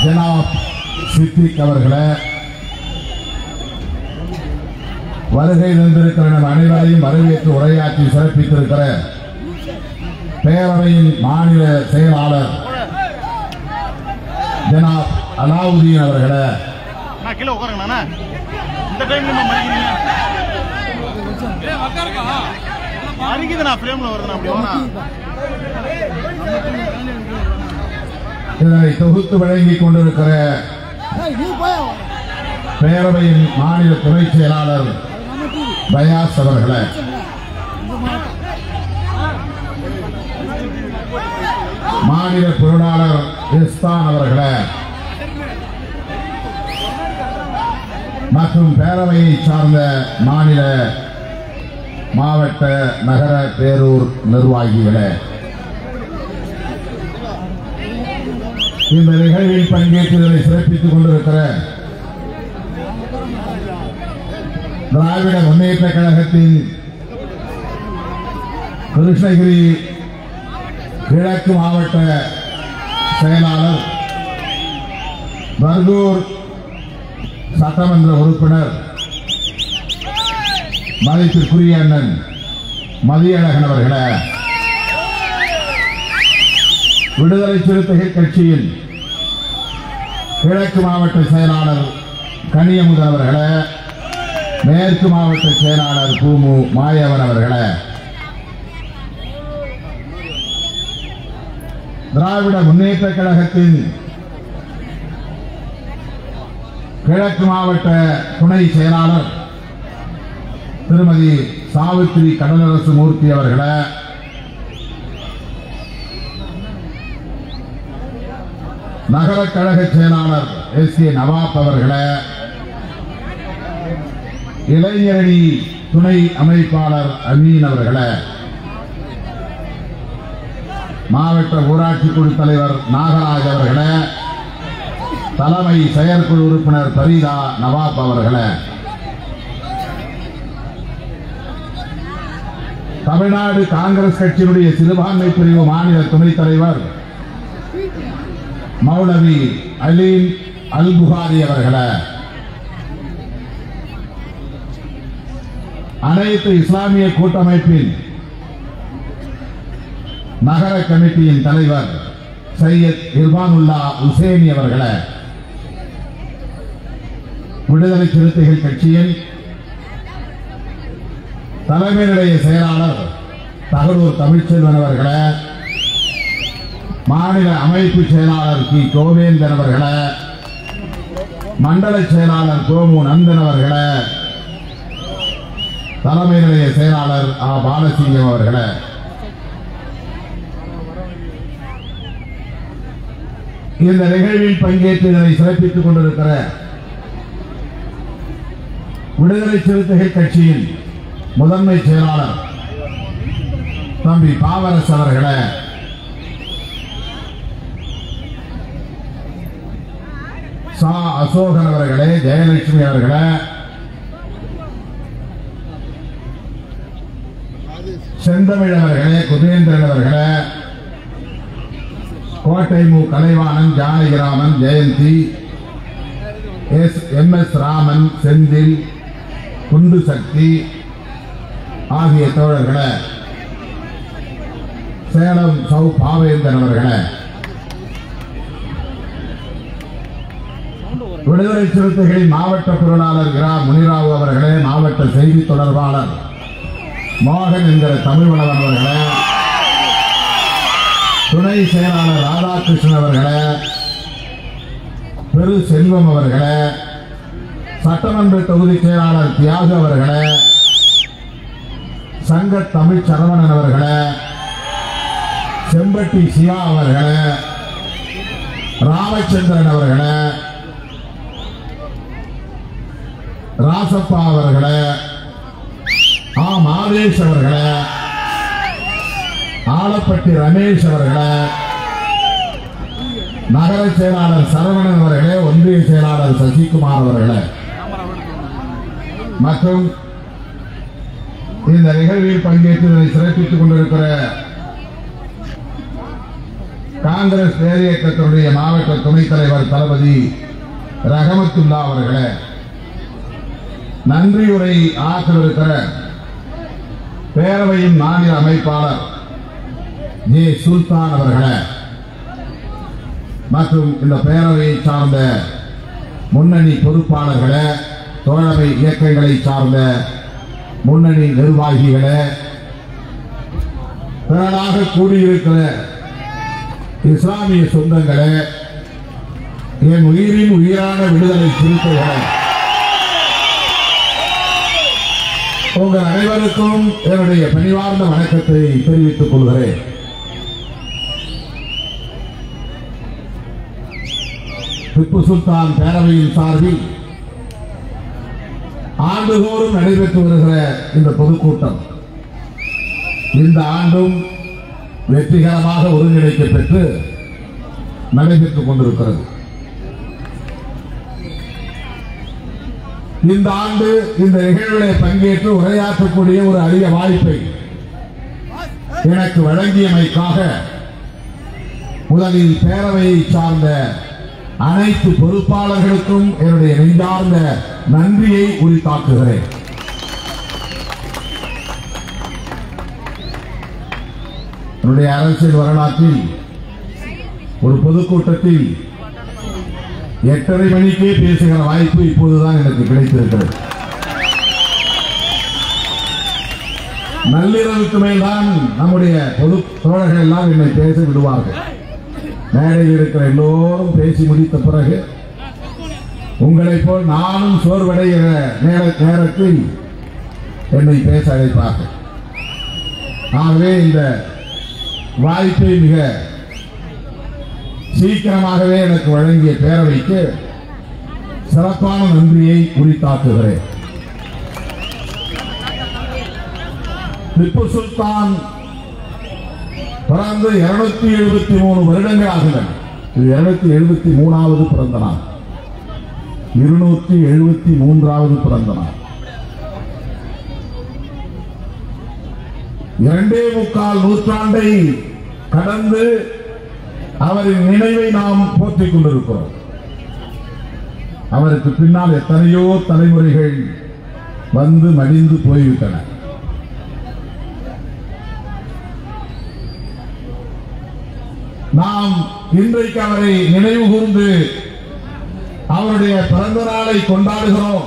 ஜனாப் சித்திக் அவர்களே வருகை தந்திருக்கிற நம் அனைவரையும் வரவேற்று உரையாற்றி சிறப்பித்திருக்கிற பேரவையின் மாநில செயலாளர் ஜனாப் அலாவுதீன் அவர்களே நான் கீழே உட்காருங்கண்ணா இந்த டைம்ல நம்ம மறிக்கிறீங்க மறிக்குது நான் ஃப்ரேம்ல வருதுண்ணா அப்படி வாண்ணா இதனை தொகுத்து வழங்கிக் கொண்டிருக்கிற பேரவையின் மாநில துணை செயலாளர் பயாஸ் அவர்களே மாநில பொருளாளர் இஸ்தான் அவர்களே மற்றும் பேரவையை சார்ந்த மாநில மாவட்ட நகர பேரூர் நிர்வாகிகளே இந்த நிகழ்வில் பங்கேற்று இதனை சிறப்பித்துக் கொண்டிருக்கிற திராவிட முன்னேற்ற கழகத்தின் கிருஷ்ணகிரி கிழக்கு மாவட்ட செயலாளர் பர்கூர் சட்டமன்ற உறுப்பினர் மதிப்பிற்குரிய அண்ணன் மதியழகன் அவர்களே விடுதலை சிறுத்தைகள் கட்சியின் கிழக்கு மாவட்ட செயலாளர் கனியமுதன் அவர்களே மேற்கு மாவட்ட செயலாளர் பூமு மாயவன் அவர்களே திராவிட முன்னேற்ற கழகத்தின் கிழக்கு மாவட்ட துணை செயலாளர் திருமதி சாவித்திரி கடலரசு மூர்த்தி அவர்களே நகர கழக செயலாளர் எஸ் கே நவாப் அவர்களே இளைஞரணி துணை அமைப்பாளர் அமீன் அவர்களே மாவட்ட ஊராட்சி குழு தலைவர் நாகராஜ் அவர்களே தலைமை செயற்குழு உறுப்பினர் பரீதா நவாப் அவர்களே தமிழ்நாடு காங்கிரஸ் கட்சியினுடைய சிறுபான்மை பிரிவு மாநில துணைத் தலைவர் மௌலவி அலீம் அல் புகாரி அவர்களே அனைத்து இஸ்லாமிய கூட்டமைப்பின் நகர கமிட்டியின் தலைவர் சையத் இர்பானுல்லா உசேனி அவர்களே விடுதலை சிறுத்தைகள் கட்சியின் தலைமை நிலைய செயலாளர் தகடூர் தமிழ்ச்செல்வன் அவர்களே மாநில அமைப்பு செயலாளர் கி கோவேந்தன் அவர்களே மண்டல செயலாளர் கோமு நந்தன் அவர்களே தலைமை நிலைய செயலாளர் ஆ பாலசிங்கம் அவர்களே இந்த நிகழ்வில் பங்கேற்று இதனை சிறப்பித்துக் கொண்டிருக்கிற விடுதலை சிறுத்தைகள் கட்சியின் முதன்மை செயலாளர் தம்பி பாவரசு அவர்களே சா அசோகன் அவர்களே ஜெயலட்சுமி அவர்களே செந்தமிழ் அவர்களே குதேந்திரன் அவர்களே கோட்டை மு Kalaivanan Janakiraman Jayanthi S M S Raman Senthil குண்டு சக்தி ஆகிய தோழர்களே சேலம் சௌ பாவேந்தன் அவர்களே விடுதலை சிறுத்தைகளின் மாவட்ட பொருளாளர் இரா முனிராவு அவர்களே மாவட்ட செய்தி தொடர்பாளர் மோகன் என்கிற தமிழ்வளவன் அவர்களே துணை செயலாளர் ராதாகிருஷ்ணன் அவர்களே பெரு செல்வம் அவர்களே சட்டமன்ற தொகுதி செயலாளர் தியாகு அவர்களே சங்க தமிழ் சரவணன் அவர்களே செம்பட்டி சிவா அவர்களே ராமச்சந்திரன் அவர்களே ராசப்பா அவர்களே ஆ மாதேஷ் அவர்களே ஆலப்பட்டி ரமேஷ் அவர்களே நகர செயலாளர் சரவணன் அவர்களே ஒன்றிய செயலாளர் சசிகுமார் அவர்களே மற்றும் இந்த நிகழ்வில் பங்கேற்று இதனை சிறப்பித்துக் கொண்டிருக்கிற காங்கிரஸ் பேரியக்கத்தினுடைய மாவட்ட துணைத் தலைவர் தளபதி ரஹமத்துல்லா அவர்களே நன்றியுரை ஆற்றவிருக்கிற பேரவையின் மாநில அமைப்பாளர் ஜே சுல்தான் அவர்களே மற்றும் இந்த பேரவையை சார்ந்த முன்னணி பொறுப்பாளர்களே தோழமை இயக்கங்களை சார்ந்த முன்னணி நிர்வாகிகளே திரளாக கூடியிருக்கிற இஸ்லாமிய சொந்தங்களே என் உயிரின் உயிரான விடுதலை சிறுத்தைகளே உங்கள் அனைவருக்கும் என்னுடைய பணிவார்ந்த வணக்கத்தை தெரிவித்துக் கொள்கிறேன் திப்பு சுல்தான் பேரவையின் சார்பில் ஆண்டுதோறும் நடைபெற்று வருகிற இந்த பொதுக்கூட்டம் இந்த ஆண்டும் வெற்றிகரமாக ஒருங்கிணைக்கப்பெற்று நடைபெற்றுக் கொண்டிருக்கிறது இந்த ஆண்டு இந்த நிகழ்வுகளை பங்கேற்று உரையாற்றக்கூடிய ஒரு அரிய வாய்ப்பை எனக்கு வழங்கியமைக்காக முதலில் பேரவையை சார்ந்த அனைத்து பொறுப்பாளர்களுக்கும் என்னுடைய நெஞ்சார்ந்த நன்றியை உரித்தாக்குகிறேன் என்னுடைய அரசியல் வரலாற்றில் ஒரு பொதுக்கூட்டத்தில் எட்டரை மணிக்கே பேசுகிற வாய்ப்பு இப்போதுதான் எனக்கு கிடைத்திருக்கிறது நள்ளிரவுக்கு மேல்தான் நம்முடைய பொது தோழர்கள் எல்லாம் என்னை பேச விடுவார்கள் மேடையில் இருக்கிற எல்லோரும் பேசி முடித்த பிறகு உங்களைப் போல் நானும் சோர்வடைகிற நேர நேரத்தில் என்னை பேச அழைப்பார்கள் ஆகவே இந்த வாய்ப்பை மிக சீக்கிரமாகவே எனக்கு வழங்கிய பேரவைக்கு சிறப்பான நன்றியை உரித்தாக்குகிறேன் திப்பு சுல்தான் பிறந்து இருநூத்தி எழுபத்தி மூணு வருடங்கள் ஆகின்றன இது இருநூத்தி எழுபத்தி மூணாவது பிறந்த நாள் இருநூத்தி எழுபத்தி மூன்றாவது பிறந்த நாள் இரண்டே முக்கால் நூற்றாண்டை கடந்து அவரின் நினைவை நாம் போற்றிக் கொண்டிருக்கிறோம் அவருக்கு பின்னால் எத்தனையோ தலைமுறைகள் வந்து மடிந்து போய்விட்டன நாம் இன்றைக்கு அவரை நினைவு கூர்ந்து அவருடைய பிறந்த நாளை கொண்டாடுகிறோம்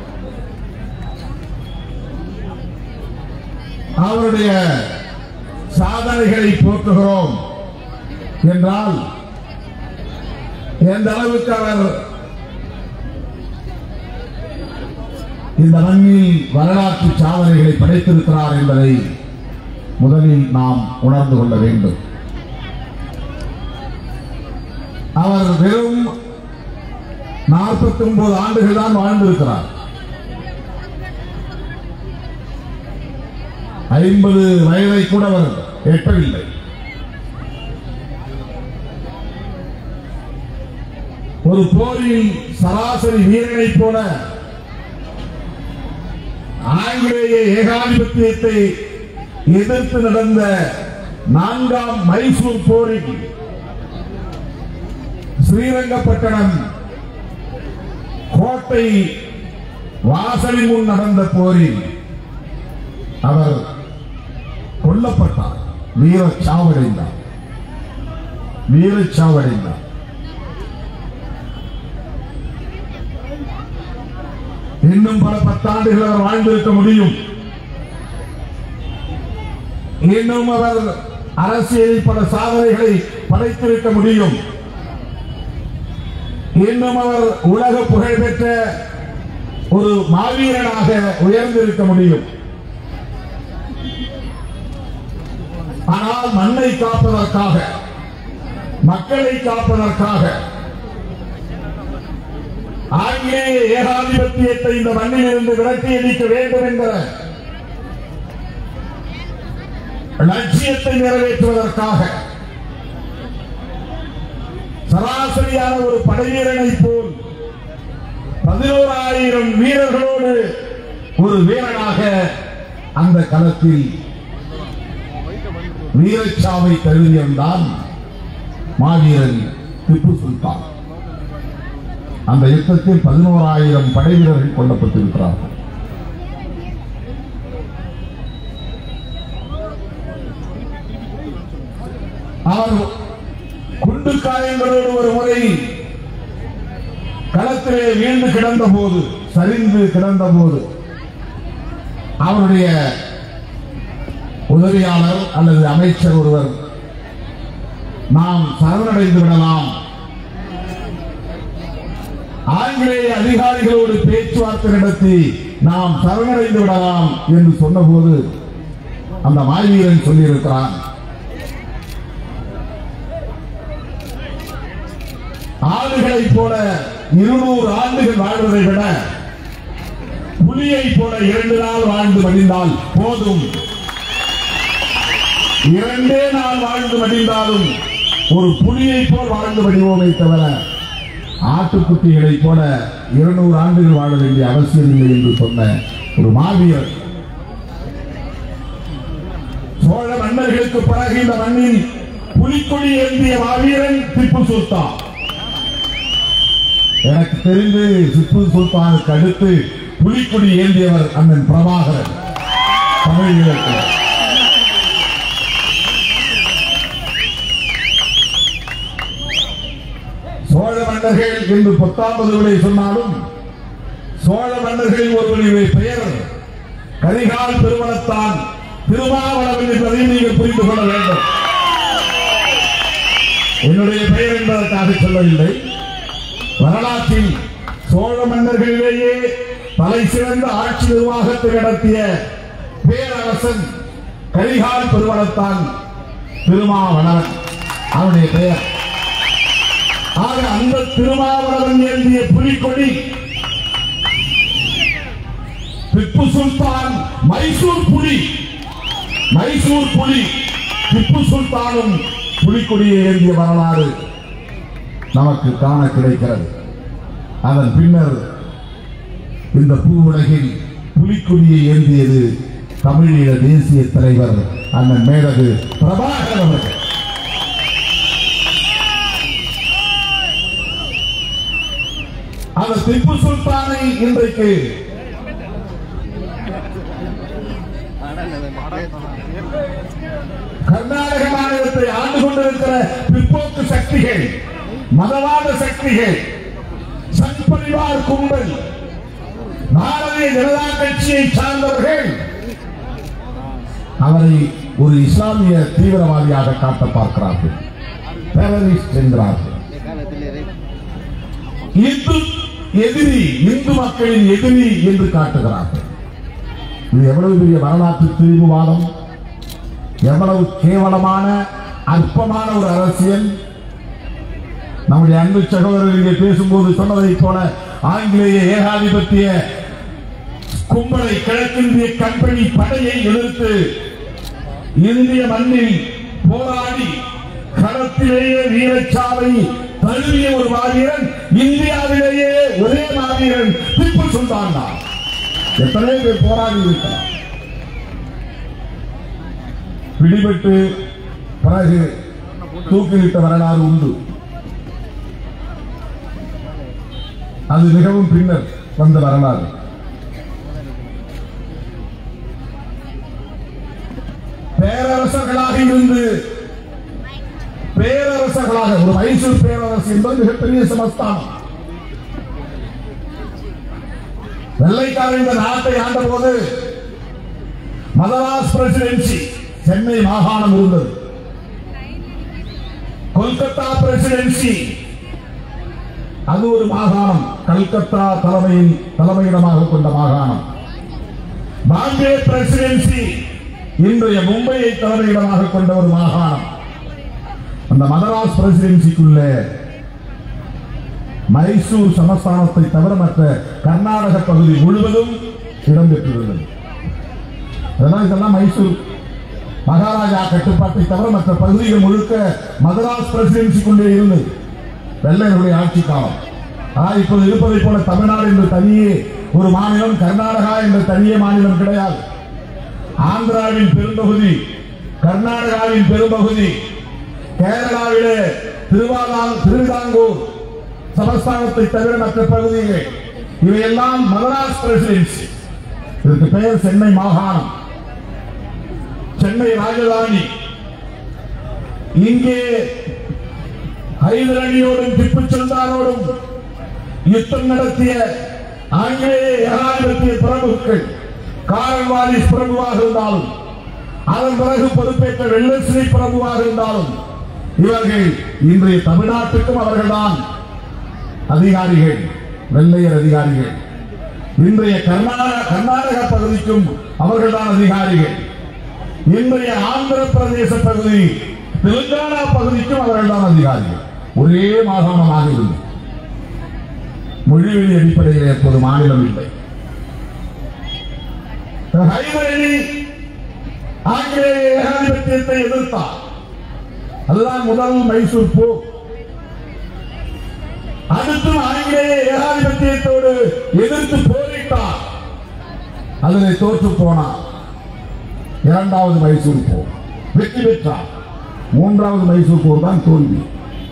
அவருடைய சாதனைகளை போற்றுகிறோம் என்றால் எந்த அளவுக்கு அவர் இந்த மண்ணில் வரலாற்று சாதனைகளை படைத்திருக்கிறார் என்பதை முதலில் நாம் உணர்ந்து கொள்ள வேண்டும் அவர் வெறும் நாற்பத்தி ஒன்பது ஆண்டுகள் தான் வாழ்ந்திருக்கிறார் ஐம்பது வயதை கூட அவர் எட்டவில்லை ஒரு போரில் சராசரி வீரனைப் போல ஆங்கிலேய ஏகாதிபத்தியத்தை எதிர்த்து நடந்த நான்காம் மைசூர் போரில் ஸ்ரீரங்கப்பட்டணம் கோட்டை வாசலின் முன் நடந்த போரில் அவர் கொல்லப்பட்டார் வீர சாவடைந்தார் வீர சாவடைந்தார் இன்னும் பல பத்தாண்டுகள் அவர் வாழ்ந்திருக்க முடியும் இன்னும் அவர் அரசியலில் பல சாதனைகளை படைத்திருக்க முடியும் இன்னும் அவர் உலக புகழ்பெற்ற ஒரு மாவீரனாக உயர்ந்திருக்க முடியும் ஆனால் மண்ணை காப்பதற்காக மக்களை காப்பதற்காக ஆங்கிலேய ஏகாதிபத்தியத்தை இந்த மண்ணிலிருந்து விரட்டி அடிக்க வேண்டும் என்ற லட்சியத்தை நிறைவேற்றுவதற்காக சராசரியான ஒரு படைவீரனை போல் பதினோராயிரம் வீரர்களோடு ஒரு வீரனாக அந்த களத்தில் வீரச்சாவை தழுவியிருந்தான் மாவீரன் திப்பு சுல்தான் அந்த யுத்தத்தில் பதினோராயிரம் படை வீரர்கள் கொல்லப்பட்டிருக்கிறார்கள் அவர் குண்டு காயங்களோடு ஒரு முறை களத்திலே வீழ்ந்து கிடந்த போது சரிந்து கிடந்த போது அவருடைய உதவியாளர் அல்லது அமைச்சர் ஒருவர் நாம் சரணடைந்து விடலாம் ஆங்கிலேய அதிகாரிகளோடு பேச்சுவார்த்தை நடத்தி நாம் சரணடைந்து விடலாம் என்று சொன்னபோது அந்த மாவீரன் சொல்லியிருக்கிறான் ஆடுகளைப் போல இருநூறு ஆண்டுகள் வாழ்வதை விட புலியைப் போல இரண்டு நாள் வாழ்ந்து மடிந்தால் போதும் இரண்டே நாள் வாழ்ந்து மடிந்தாலும் ஒரு புலியைப் போல் வாழ்ந்து மடிவோமே தவிர ஆட்டுக்குட்டிகளைப் போல இருநூறு ஆண்டுகள் வாழ வேண்டிய அவசியம் இல்லை என்று சொன்ன ஒரு மாவீரர் சோழ மன்னர்களுக்கு பிறகு இந்த மண்ணில் புலிக்கொடி ஏந்திய மாவீரன் திப்பு சுல்தான் எனக்கு தெரிந்து திப்பு சுல்தானுக்கு அடுத்து புலிக்கொடி ஏந்தியவர் அண்ணன் பிரபாகரன் தமிழகத்தில் சோழ மன்னர்கள் என்று பத்தாவது விலை சொன்னாலும் சோழ மன்னர்களில் ஒருவருடைய பெயர் கரிகால் பெருமணத்தான் திருமாவளவன் என்பதை நீங்கள் புரிந்து கொள்ள வேண்டும் என்னுடைய பெயர் என்பதற்காக சொல்லவில்லை வரலாற்றில் சோழ மன்னர்களிலேயே தலை சிறந்த ஆட்சி நிர்வாகத்தை நடத்திய பேரரசன் கரிகால் பெருமணத்தான் திருமாவளவன் அவனுடைய பெயர் ஆக அந்த திருமாவளவன் ஏந்திய புலிக்கொடி திப்பு சுல்தான் மைசூர் புலி மைசூர் புலி திப்பு சுல்தானும் புலிக்கொடியை ஏந்திய வரலாறு நமக்கு காண கிடைக்கிறது அதன் பின்னர் இந்த பூ உலகில் புலிக்கொடியை ஏந்தியது தமிழீழ தேசிய தலைவர் அண்ணன் மேலகு பிரபாகர் அவர்கள் அந்த திப்பு சுல்தானை இன்றைக்கு கர்நாடக மாநிலத்தை ஆண்டு கொண்டிருக்கிற பிற்போக்கு சக்திகள் மதவாத சக்திகள் சங் பரிவார் கும்பல் பாரதிய ஜனதா கட்சியை சார்ந்தவர்கள் அவரை ஒரு இஸ்லாமிய தீவிரவாதியாக காட்ட பார்க்கிறார்கள் டெரரிஸ்ட் என்கிறார்கள் இந்து எதிரி இந்து மக்களின் எதிரி என்று காட்டுகிறார்கள் இது எவ்வளவு பெரிய வரலாற்று திரிவுவாதம் எவ்வளவு கேவலமான அற்பமான ஒரு அரசியல் நம்முடைய அன்பு சகோதரர் இங்கே பேசும்போது சொன்னதைப் போல ஆங்கிலேய ஏகாதிபத்திய கும்பலை கிழக்கிந்திய கம்பெனி படையை எதிர்த்து இந்திய மண்ணில் போராடி களத்திலேயே வீரச்சாவை தழுவிய ஒரு மாவீரன் இந்தியாவிலேயே ஒரே மாவீரன் திப்பு சுல்தான் தான் எத்தனை பேர் போராடி இருக்கிறார் பிடிபட்டு பிறகு தூக்கிலிட்ட வரலாறு உண்டு அது மிகவும் பின்னர் வந்த வரலாறு பேரரசர்களாக இருந்து பேரரசர்களாக ஒரு மைசூர் பேரரசு என்பது மிகப்பெரிய சமஸ்தானம் வெள்ளைக்காரன் இந்த நாட்டை ஆண்டபோது மதராஸ் பிரசிடென்சி சென்னை மாகாணம் இருந்தது கொல்கத்தா பிரசிடென்சி அது ஒரு மாகாணம் கல்கத்தா தலைமையின் தலைமையிடமாக கொண்ட மாகாணம் பாம்பே பிரசிடென்சி இன்றைய மும்பையை தலைமையிடமாக கொண்ட ஒரு மாகாணம் அந்த மதராஸ் பிரசிடென்சிக்குள்ளே மைசூர் சமஸ்தானத்தை தவிர மற்ற கர்நாடக பகுதி முழுவதும் இடம்பெற்றிருந்தது அதனால் இதெல்லாம் மைசூர் மகாராஜா கட்டுப்பாட்டை தவிர மற்ற பகுதிகள் முழுக்க மதராஸ் பிரசிடென்சிக்குள்ளே இருந்தது வெள்ளையர்களுடைய ஆட்சி காலம் ஆனால் இப்போது இருப்பதைப் போல தமிழ்நாடு என்று தனியே ஒரு மாநிலம் கர்நாடகா என்ற தனியே மாநிலம் கிடையாது ஆந்திராவின் பெரும்பகுதி கர்நாடகாவின் பெரும்பகுதி கேரளாவிலே திருவாதான் திருவிதாங்கூர் சமஸ்தானத்தை தவிர மற்ற பகுதிகள் இவையெல்லாம் மதராஸ் பிரசிடென்சி இதற்கு பெயர் சென்னை மாகாணம் சென்னை ராஜதானி இங்கே ஹைதர் அலியோடும் திப்பு சுல்தானோடும் யுத்தம் நடத்திய ஆங்கிலேய ஏகாதிபத்திய பிரபுக்கள் காரல் வாரிஸ் பிரபுவாக இருந்தாலும் அதன் பிறகு பொறுப்பேற்ற வெள்ளஸ்ரீ பிரபுவாக இருந்தாலும் இவர்கள் இன்றைய தமிழ்நாட்டுக்கும் அவர்கள்தான் அதிகாரிகள் வெள்ளையர் அதிகாரிகள் இன்றைய கர்நாடக கர்நாடக பகுதிக்கும் அவர்கள்தான் அதிகாரிகள் இன்றைய ஆந்திர பிரதேச பகுதி தெலுங்கானா பகுதிக்கும் அவர்கள்தான் அதிகாரிகள் ஒரே மாகாணமாக இருந்தது மொழிவெளி அடிப்படையில் எப்போது மாநிலம் இல்லை ஹைதர் அலி ஆங்கிலேய ஏகாதிபத்தியத்தை எதிர்த்தார் அதுதான் முதல் மைசூர் போ அடுத்து ஆங்கிலேய ஏகாதிபத்தியத்தோடு எதிர்த்து போரிட்டார் அதில் தோற்று போனார் இரண்டாவது மைசூர் போர் வெற்றி பெற்றார் மூன்றாவது மைசூர் போர் தான் தோல்வி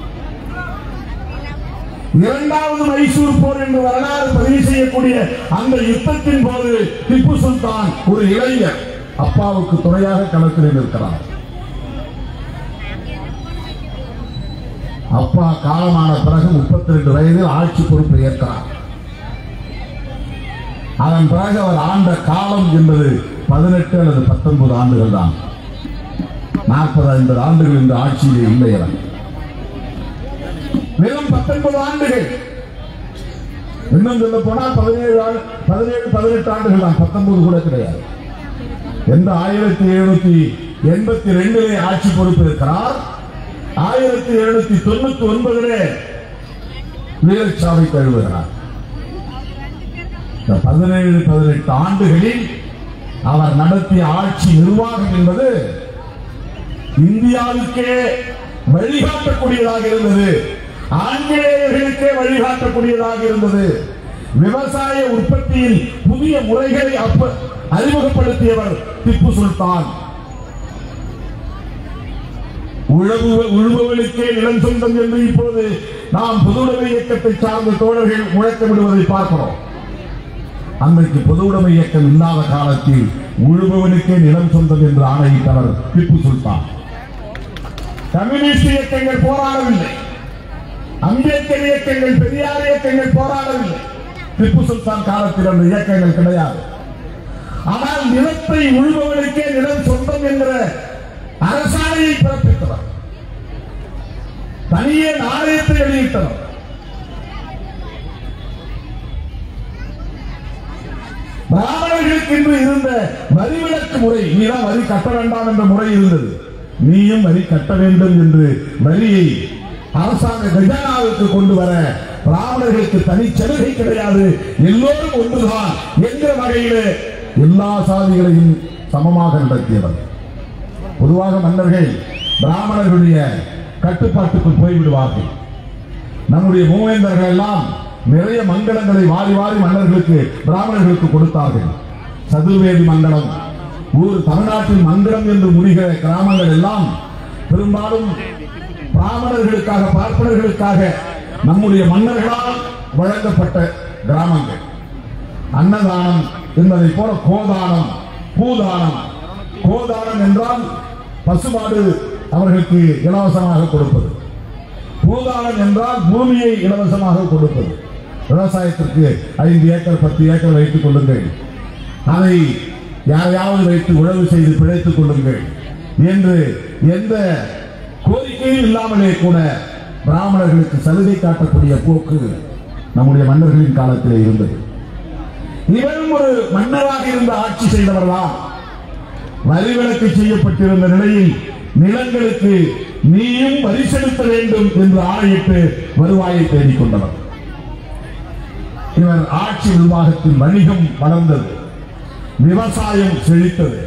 இரண்டாவது மைசூர் போர் என்று வரலாறு பதிவு செய்யக்கூடிய அந்த யுத்தத்தின் போது திப்பு சுல்தான் ஒரு இளைஞர் அப்பாவுக்கு துணையாக களத்தில் நிற்கிறார் அப்பா காலமான பிறகு முப்பத்தி ரெண்டு வயதில் ஆட்சி பொறுப்பை ஏற்கிறார் அதன் பிறகு அவர் ஆண்ட காலம் என்பது பதினெட்டு அல்லது பத்தொன்பது ஆண்டுகள் தான் நாற்பது ஐம்பது ஆண்டுகள் இந்த ஆட்சியிலே இல்லை அவர் வெறும் பத்தொன்பது ஆண்டுகள் இன்னும் சொல்ல போனால் பதினேழு ஆண்டு பதினேழு பதினெட்டு ஆண்டுகள் தான் பத்தொன்பது கூட கிடையாது எந்த ஆயிரத்தி எழுநூத்தி எண்பத்தி ரெண்டிலே ஆட்சி பொறுப்பு இருக்கிறார் ஆயிரத்தி எழுநூத்தி தொண்ணூத்தி ஒன்பதிலே வீரச்சாவை கழுவுகிறார் இந்த பதினேழு பதினெட்டு ஆண்டுகளில் அவர் நடத்திய ஆட்சி நிர்வாகம் என்பது இந்தியாவுக்கே வழிகாட்டக்கூடியதாக இருந்தது ஆங்கிலேயர்களுக்கே வழிகாட்டக்கூடியதாக இருந்தது விவசாய உற்பத்தியில் புதிய முறைகளை அப்ப அறிமுகப்படுத்தியவர் திப்பு சுல்தான் உழவு உழுபவனுக்கே நிலம் சொந்தம் என்று இப்போது நாம் பொதுவுடைமை இயக்கத்தை சார்ந்த தோழர்கள் முழக்கமிடுவதை பார்க்கிறோம் அன்றைக்கு பொதுவுடைமை இயக்கம் இல்லாத காலத்தில் உழுபவனுக்கே நிலம் சொந்தம் என்று ஆணையிட்டவர் திப்பு சுல்தான் கம்யூனிஸ்ட் இயக்கங்கள் போராடவில்லை அம்பேத்கர் இயக்கங்கள் பெரியார் இயக்கங்கள் போராடவில்லை திப்பு சுல்தான் காலத்தில் அந்த இயக்கங்கள் கிடையாது ஆனால் நிலத்தை உழுபவனுக்கே நிலம் சொந்தம் என்கிற அரசாணையை பிறப்பித்தவர் தனியே நாணயத்தை வெளியிட்டவர் பிராமணர்களுக்கு இன்று இருந்த வரி விலக்கு முறை நீதான் வரி கட்ட வேண்டாம் என்ற முறை இருந்தது நீயும் வரி கட்ட வேண்டும் என்று வரியை அரசாங்க கஜானாவுக்கு கொண்டு வர பிராமணர்களுக்கு தனி சலுகை கிடையாது எல்லோரும் ஒன்றுதான் என்கிற வகையிலே எல்லா சாதிகளையும் சமமாக நடத்தியவர் பொதுவாக மன்னர்கள் பிராமணர்களுடைய கட்டுப்பாட்டுக்குள் போய்விடுவார்கள் நம்முடைய மூவேந்தர்கள் எல்லாம் நிறைய மங்களங்களை வாரி வாரி மன்னர்களுக்கு பிராமணர்களுக்கு கொடுத்தார்கள் சதுர்வேதி மங்களம் ஊர் தமிழ்நாட்டில் மங்களம் என்று முடிகிற கிராமங்கள் எல்லாம் பெரும்பாலும் பிராமணர்களுக்காக பார்ப்பனர்களுக்காக நம்முடைய மன்னர்களால் வழங்கப்பட்ட கிராமங்கள் அன்னதானம் என்பதை போல கோதானம் பூதானம் கோதானம் என்றால் பசுமாடு அவர்களுக்கு இலவசமாக கொடுப்பது பூதானம் என்றால் பூமியை இலவசமாக கொடுப்பது விவசாயத்திற்கு ஐந்து ஏக்கர் பத்து ஏக்கர் வைத்துக் கொள்ளுங்கள் அதை யாரையாவது வைத்து உழவு செய்து பிழைத்துக் கொள்ளுங்கள் என்று எந்த கோரிக்கையும் இல்லாமலே கூட பிராமணர்களுக்கு சலுகை காட்டக்கூடிய போக்கு நம்முடைய மன்னர்களின் காலத்திலே இருந்தது இவரும் ஒரு மன்னராக இருந்த ஆட்சி செய்தவர்தான் வரி விலக்கு செய்யப்பட்டிருந்த நிலையில் நிலங்களுக்கு நீயும் வரி செலுத்த வேண்டும் என்று ஆணையிட்டு வருவாயை தேடிக் கொண்டவர் இவர் ஆட்சி நிர்வாகத்தில் வணிகம் வளர்ந்தது விவசாயம் செழித்தது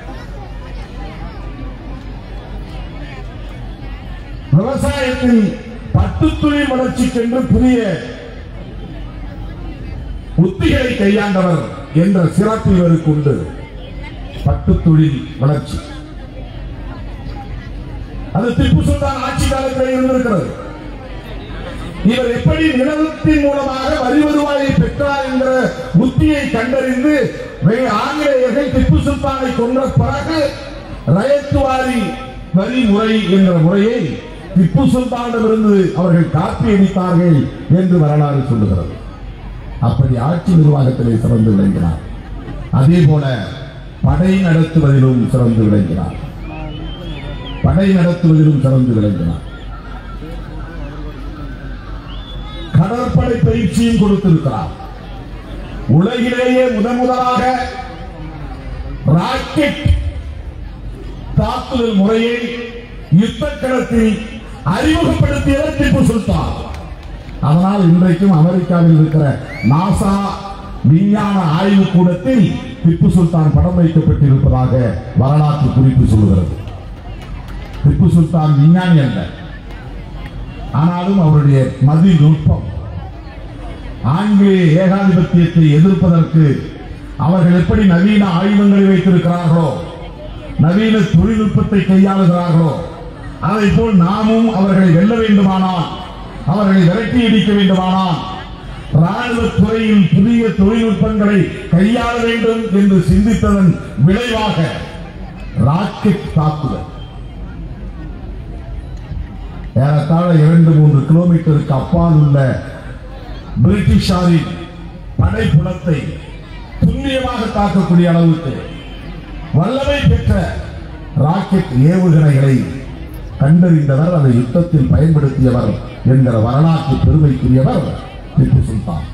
விவசாயத்தில் பட்டுத்துறை வளர்ச்சிக்கென்று புதிய உத்திகளை கையாண்டவர் என்ற சிறப்பு இவருக்கு உண்டு பட்டுத் தொழில் வளர்ச்சி அது திப்பு சுல்தான் ஆட்சி காலத்தில் இருந்திருக்கிறது இவர் எப்படி நிலத்தின் மூலமாக வரி வருவாயை பெற்றார் என்கிற உத்தியை கண்டறிந்து வெ- ஆங்கிலேயர்கள் திப்பு சுல்தானை கொன்ற பிறகு ரயத்துவாரி வரி முறை என்ற முறையை திப்பு சுல்தானிடமிருந்து அவர்கள் காப்பி அடித்தார்கள் என்று வரலாறு சொல்லுகிறது அப்படி ஆட்சி நிர்வாகத்திலே சிறந்து விளங்கினார் அதே போல படை நடத்துவதிலும் சிறந்து விளங்கினார் படை நடத்துவதிலும் சிறந்து விளங்கினார் கடற்படை பயிற்சியும் கொடுத்திருக்கிறார் உலகிலேயே முதன் முதலாக ராக்கெட் தாக்குதல் முறையை யுத்த களத்தில் அறிமுகப்படுத்தியவர் திப்பு சுல்தான் அதனால் இன்றைக்கும் அமெரிக்காவில் இருக்கிற நாசா விஞ்ஞான ஆய்வு கூடத்தில் திப்பு சுல்தான் படம் வைக்கப்பட்டிருப்பதாக வரலாற்று குறிப்பு சொல்லுகிறது திப்பு சுல்தான் விஞ்ஞானி அல்ல ஆனாலும் அவருடைய மதி நுட்பம் ஆங்கிலேய ஏகாதிபத்தியத்தை எதிர்ப்பதற்கு அவர்கள் எப்படி நவீன ஆயுதங்களை வைத்திருக்கிறார்களோ நவீன தொழில்நுட்பத்தை கையாளுகிறார்களோ அதை போல் நாமும் அவர்களை வெல்ல வேண்டுமானால் அவர்களை விரட்டி அடிக்க வேண்டுமானால் ராணுவ துறையில் புதிய தொழில்நுட்பங்களை கையாள வேண்டும் என்று சிந்தித்ததன் விளைவாக ராக்கெட் தாக்குதல் ஏறத்தாழ இரண்டு மூன்று கிலோமீட்டருக்கு அப்பால் உள்ள பிரிட்டிஷாரின் படைப்புலத்தை துல்லியமாக தாக்கக்கூடிய அளவுக்கு வல்லமை பெற்ற ராக்கெட் ஏவுகணைகளை கண்டறிந்தவர் அதை யுத்தத்தில் பயன்படுத்தியவர் என்கிற வரலாற்று பெருமைக்குரியவர் திப்பு சுல்தான்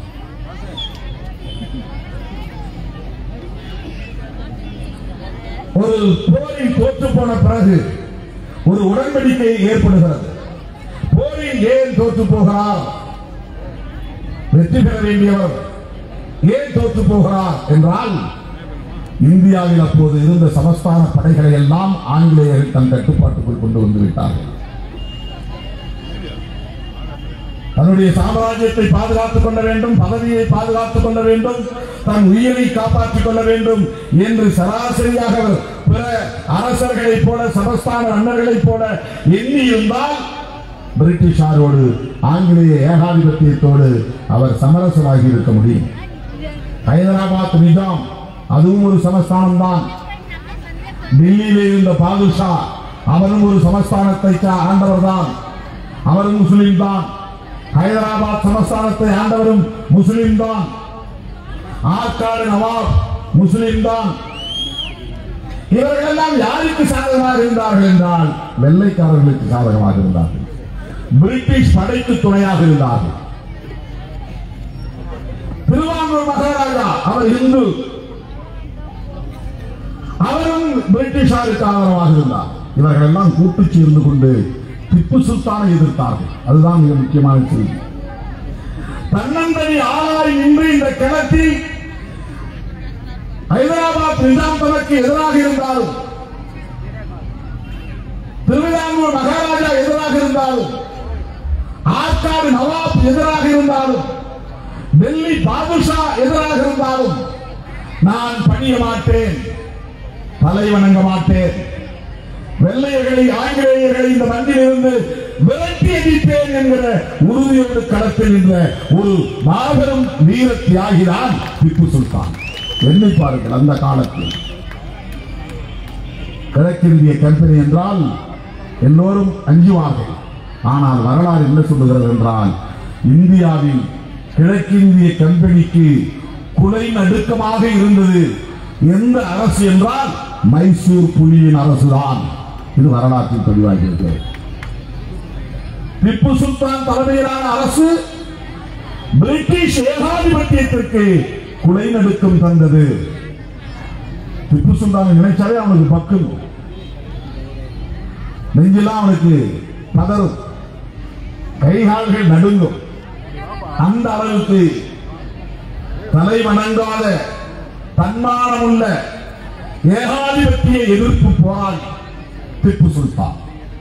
ஒரு போரில் தோற்று போன பிறகு ஒரு உடன்படிக்கை ஏற்படுகிறது போரில் ஏன் தோற்று போகிறார் வெற்றி பெற வேண்டியவர் ஏன் தோற்று போகிறார் என்றால் இந்தியாவில் அப்போது இருந்த சமஸ்தான படைகளை எல்லாம் ஆங்கிலேயர்கள் தன் கட்டுப்பாட்டுக்குள் கொண்டு வந்து விட்டார்கள் தன்னுடைய சாம்ராஜ்யத்தை பாதுகாத்துக் கொள்ள வேண்டும் பதவியை பாதுகாத்துக் கொள்ள வேண்டும் தன் உயிரை காப்பாற்றிக் கொள்ள வேண்டும் என்று சராசரியாக பிற அரசர்களைப் போல சமஸ்தான அன்னர்களைப் போல எண்ணி இருந்தால் பிரிட்டிஷாரோடு ஆங்கிலேய ஏகாதிபத்தியத்தோடு அவர் சமரசராகி இருக்க முடியும் ஹைதராபாத் நிஜாம் அதுவும் ஒரு சமஸ்தானம் தான் டெல்லியிலே இருந்த பாதுஷா அவரும் ஒரு சமஸ்தானத்தை ஆண்டவர் தான் அவரும் முஸ்லிம் தான் ஹைதராபாத் சமஸ்தானத்தை ஆண்டவரும் முஸ்லிம் தான் ஆற்காடு நவாப் முஸ்லிம் தான் இவர்கள் எல்லாம் யாருக்கு சாதகமாக இருந்தார்கள் என்றால் வெள்ளைக்காரர்களுக்கு சாதகமாக இருந்தார்கள் பிரிட்டிஷ் படைக்கு துணையாக இருந்தார்கள் திருவாங்கூர் மகாராஜா அவர் இந்து அவரும் பிரிட்டிஷாருக்கு ஆதரவாக இருந்தார் இவர்கள் எல்லாம் கூட்டு சேர்ந்து கொண்டு திப்பு சுல்தானை எதிர்த்தார்கள் அதுதான் மிக முக்கியமான செய்தி தன்னந்தனி ஆளாய் நின்று இந்த கிணத்தில் ஹைதராபாத் நிஜாம் தனக்கு எதிராக இருந்தாலும் திருவிதாங்கூர் மகாராஜா எதிராக இருந்தாலும் ஆற்காடு நவாப் எதிராக இருந்தாலும் டெல்லி பாதுஷா எதிராக இருந்தாலும் நான் பணிய மாட்டேன் தலை வணங்க மாட்டேன் வெள்ளையர்களை ஆங்கிலேயர்களை இந்த மண்ணிலிருந்து விரட்டி அடிப்பேன் என்கிற உறுதியோடு களத்தில் நின்ற ஒரு மாபெரும் வீர தியாகிதான் திப்பு சுல்தான் எண்ணி பாருங்கள் அந்த காலத்தில் கிழக்கிந்திய கம்பெனி என்றால் எல்லோரும் அஞ்சுவார்கள் ஆனால் வரலாறு என்ன சொல்லுகிறது என்றால் இந்தியாவில் கிழக்கிந்திய கம்பெனிக்கு குலை நடுக்கமாக இருந்தது எந்த அரசு என்றால் மைசூர் புலியின் அரசுதான் இது வரலாற்றில் தெளிவாகிறது திப்பு சுல்தான் தலைமையிலான அரசு பிரிட்டிஷ் ஏகாதிபத்தியத்திற்கு குலை நடுக்கம் தந்தது திப்பு சுல்தான் நினைச்சாலே அவனுக்கு பக்கம் நெஞ்செல்லாம் அவனுக்கு பதறும் கைகால்கள் நடுங்கும் அந்த அளவுக்கு தலை வணங்காத தன்மானமுள்ள ஏகாதிபத்திய எதிர்ப்பு போராளி திப்பு சுல்தான்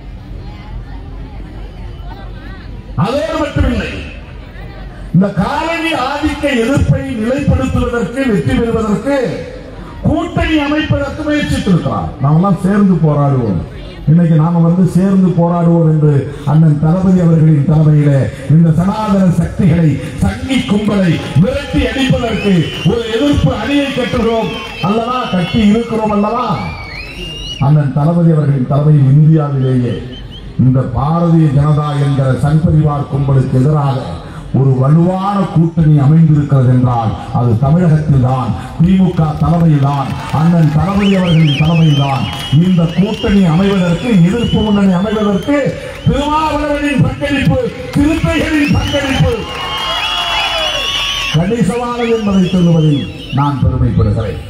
அதோடு மட்டுமில்லை இந்த காலனி ஆதிக்க எதிர்ப்பை நிலைப்படுத்துவதற்கு வெற்றி பெறுவதற்கு கூட்டணி அமைப்பதற்கு முயற்சித்திருக்கிறார் நாம் எல்லாம் சேர்ந்து போராடுவோம் இன்னைக்கு நாம வந்து சேர்ந்து போராடுவோம் என்று அண்ணன் தளபதி அவர்களின் தலைமையிலே இந்த சனாதன சக்திகளை சங்கி கும்பலை விரட்டி அடிப்பதற்கு ஒரு எதிர்ப்பு அணியை கட்டுகிறோம் அல்லவா கட்டி இருக்கிறோம் அல்லவா அண்ணன் தளபதி அவர்களின் தலைமையில் இந்தியாவிலேயே இந்த பாரதிய ஜனதா என்கிற சங்பரிவார் கும்பலுக்கு எதிராக ஒரு வலுவான கூட்டணி அமைந்திருக்கிறது என்றால் அது தமிழகத்தில் தான் திமுக தலைமையில் தான் அண்ணன் தளபதி அவர்களின் தலைமையில் தான் இந்த கூட்டணி அமைவதற்கு எதிர்ப்பு முன்னணி அமைவதற்கு திருமாவளவனின் பங்களிப்பு திருப்பைகளின் பங்களிப்பு கணிசமானது என்பதை சொல்லுவதில் நான் பெருமைப்படுகிறேன்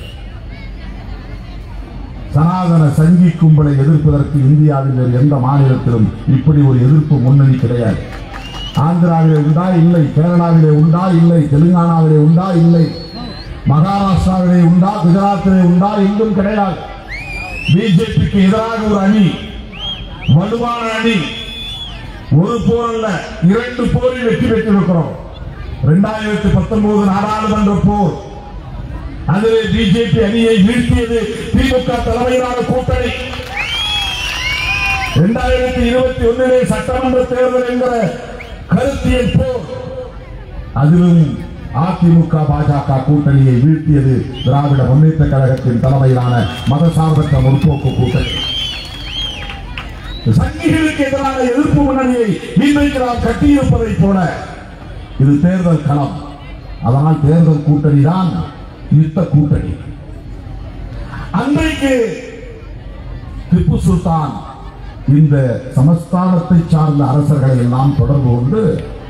சனாதன சங்கி கும்பலை எதிர்ப்பதற்கு இந்தியாவில் வேறு எந்த மாநிலத்திலும் இப்படி ஒரு எதிர்ப்பு முன்னணி கிடையாது ஆந்திராவிலே உண்டா இல்லை கேரளாவிலே உண்டா இல்லை தெலுங்கானாவிலே உண்டா இல்லை மகாராஷ்டிராவிலே உண்டா குஜராத்திலே உண்டா எங்கும் கிடையாது பிஜேபிக்கு எதிராக ஒரு அணி வலுவான அணி ஒரு போர் அல்ல இரண்டு போரில் வெற்றி பெற்றிருக்கிறோம் இரண்டாயிரத்தி பத்தொன்பது நாடாளுமன்ற போர் அதிலே பிஜேபி அணியை வீழ்த்தியது திமுக தலைமையிலான கூட்டணி இரண்டாயிரத்தி இருபத்தி ஒன்னிலே சட்டமன்ற தேர்தல் என்கிற கருத்தியல் போர் அதிலும் அதிமுக பாஜக கூட்டணியை வீழ்த்தியது திராவிட முன்னேற்ற கழகத்தின் தலைமையிலான மதசார்பற்ற முற்போக்கு கூட்டணி சங்கிகளுக்கு எதிரான எதிர்ப்பு முன்னணியை இன்றைக்கு நாம் கட்டியிருப்பதைப் போல இது தேர்தல் களம் அதனால் தேர்தல் கூட்டணி தான் யுத்த கூட்டணி அன்றைக்கு திப்பு சுல்தான் இந்த சமஸ்தானத்தை சார்ந்த அரசர்களை எல்லாம் தொடர்பு கொண்டு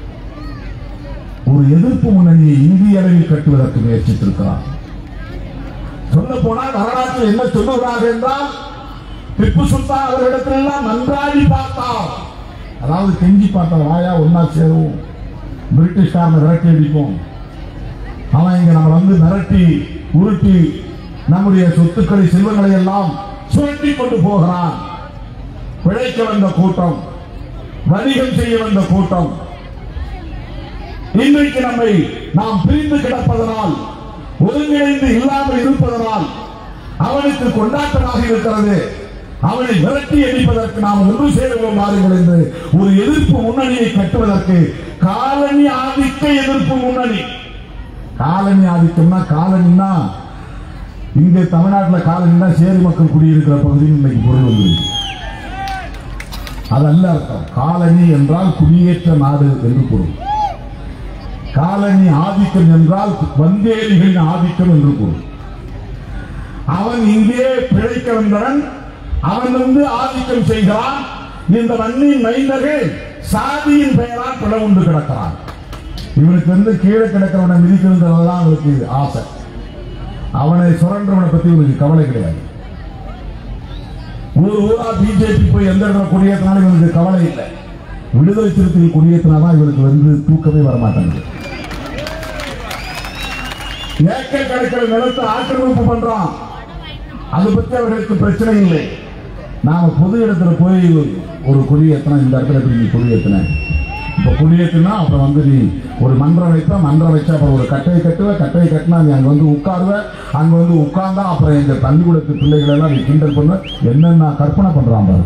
ஒரு எதிர்ப்பு முன்னணியை இந்திய அளவில் கட்டுவதற்கு முயற்சித்திருக்கிறார் சொல்ல போனால் வரலாற்றில் என்ன சொல்லுகிறார்கள் என்றால் திப்பு சுல்தான் அவர்களிடத்திலெல்லாம் நன்றாகி பார்த்தார் அதாவது கெஞ்சி பார்த்த வாயா ஒன்னா சேருவோம் பிரிட்டிஷ்காரனை விரட்டி அடிப்போம் அவன் இங்க நம்ம வந்து மிரட்டி உருட்டி நம்முடைய சொத்துக்களை செல்வங்களை எல்லாம் சுரண்டி கொண்டு போகிறான் பிழைக்க வந்த கூட்டம் வணிகம் செய்ய வந்த கூட்டம் இன்றைக்கு நம்மை நாம் பிரிந்து கிடப்பதனால் ஒருங்கிணைந்து இல்லாமல் இருப்பதனால் அவனுக்கு கொண்டாட்டமாக இருக்கிறது அவனை விரட்டி அடிப்பதற்கு நாம் ஒன்று சேருவோம் வாருங்கள் என்று ஒரு எதிர்ப்பு முன்னணியை கட்டுவதற்கு காலனி ஆதிக்க எதிர்ப்பு முன்னணி காலனி ஆதிக்கம்னா காலனின்னா இங்க தமிழ்நாட்டில் காலனின்னா சேரி மக்கள் குடியிருக்கிற பகுதியில் இன்னைக்கு பொருள் வந்துருக்கு அதல்ல அர்த்தம் காலனி என்றால் குடியேற்ற நாடு என்று பொருள் காலனி ஆதிக்கம் என்றால் வந்தேரிகளின் ஆதிக்கம் என்று பொருள் அவன் இங்கே பிழைக்க வந்தவன் அவன் வந்து ஆதிக்கம் செய்கிறான் இந்த மண்ணின் மைந்தர்கள் சாதியின் பெயரால் பிளவுண்டு கிடக்கிறான் இவனுக்கு வந்து கீழே கிடக்கிறவனை மிதிக்கிறதுலாம் அவனுக்கு ஆசை அவனை சுரண்டவனை பத்தி இவனுக்கு கவலை கிடையாது ஊர் ஊரா பிஜேபி போய் எந்த இடத்துல குடியேற்றினாலும் இவனுக்கு கவலை இல்லை விடுதலை சிறுத்தைகள் குடியேற்றினாதான் இவனுக்கு வந்து தூக்கமே வரமாட்டாங்க ஏக்கர் கிடைக்கிற நிலத்தை ஆக்கிரமிப்பு பண்றான் அதை பத்தி அவர்களுக்கு பிரச்சனை இல்லை நாம பொது இடத்துல போய் ஒரு குடியேற்றினா இந்த இடத்துல எப்படி நீ குடியேற்றின இப்ப குடியேற்றினா அப்புறம் வந்து நீ ஒரு மன்றம் வைப்ப மன்றம் வச்சா அப்புறம் ஒரு கட்டையை கட்டுவ கட்டையை கட்டினா நீ அங்க வந்து உட்காருவ அங்க வந்து உட்கார்ந்தா அப்புறம் எங்க பள்ளிக்கூடத்து பிள்ளைகள் எல்லாம் நீ கிண்டல் பண்ண என்னென்ன கற்பனை பண்றான் பாரு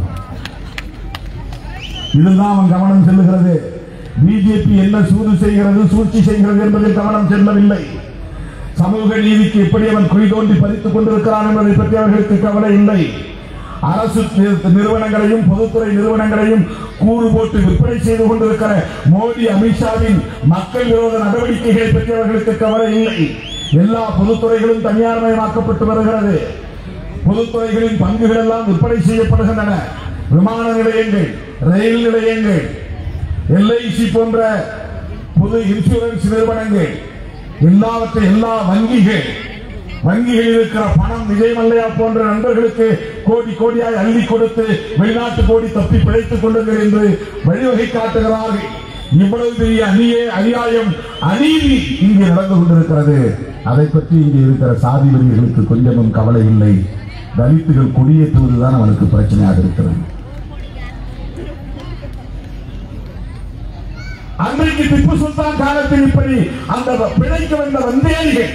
இதுதான் அவன் கவனம் செல்லுகிறது பிஜேபி என்ன சூது செய்கிறது சூழ்ச்சி செய்கிறது என்பதில் கவனம் செல்லவில்லை சமூக நீதிக்கு எப்படி அவன் குழி தோண்டி பறித்துக் கொண்டிருக்கிறான் என்பதை பற்றி அவர்களுக்கு கவலை இல்லை அரசு நிறு- நிறுவனங்களையும் பொதுத்துறை நிறுவனங்களையும் கூறு போட்டு விற்பனை செய்து கொண்டிருக்கிற மோடி அமித்ஷாவின் மக்கள் விரோத நடவடிக்கைகளை பற்றி அவர்களுக்கு கவலை இல்லை எல்லா பொதுத்துறைகளும் தனியார்மயமாக்கப்பட்டு வருகிறது பொதுத்துறைகளின் பங்குகள் எல்லாம் விற்பனை செய்யப்படுகின்றன விமான நிலையங்கள் ரயில் நிலையங்கள் எல்ஐசி போன்ற பொது இன்சூரன்ஸ் நிறுவனங்கள் எல்லாவற்றை எல்லா வங்கிகள் வங்கிகளில் இருக்கிற பணம் விஜய் மல்லையா போன்ற நண்பர்களுக்கு கோடி கோடியாய் அள்ளி கொடுத்து வெளிநாட்டு கோடி தப்பி பிழைத்துக் கொள்ளுங்கள் என்று வழிவகை காட்டுகிறார்கள் இவ்வளவு பெரிய அநியே அநியாயம் அநீதி இங்கே நடந்து கொண்டிருக்கிறது அதை பற்றி இங்கே இருக்கிற சாதி வெறியர்களுக்கு கொஞ்சமும் கவலை இல்லை தலித்துகள் குடியேற்றுவதுதான் அவனுக்கு பிரச்சனையாக இருக்கிறது அன்றைக்கு திப்பு சுல்தான் காலத்தில் இப்படி அந்த பிழைக்க வந்த வந்தேரிகள்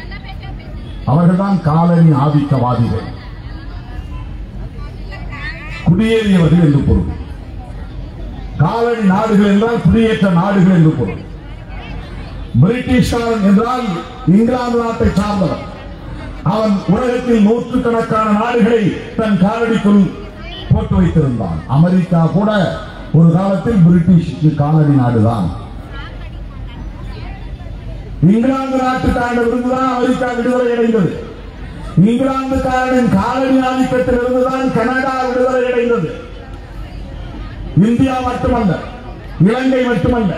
அவர்கள்தான் காலனி ஆதிக்கவாதிகள் குடியேறியவர்கள் என்று பொருள் காலனி நாடுகள் என்றால் குடியேற்ற நாடுகள் என்று பொருள் பிரிட்டிஷ்காரன் என்றால் இங்கிலாந்து நாட்டை சார்ந்தவன் அவன் உலகத்தில் நூற்றுக்கணக்கான நாடுகளை தன் காலடிக்குள் போட்டு வைத்திருந்தான் அமெரிக்கா கூட ஒரு காலத்தில் பிரிட்டிஷ் காலனி நாடுதான் இங்கிலாந்து நாட்டுக்காரனிடமிருந்துதான் அமெரிக்கா விடுதலை அடைந்தது இங்கிலாந்துக்காரனின் காலனி ஆதிக்கத்திலிருந்துதான் கனடா விடுதலை அடைந்தது இந்தியா மட்டுமல்ல இலங்கை மட்டுமல்ல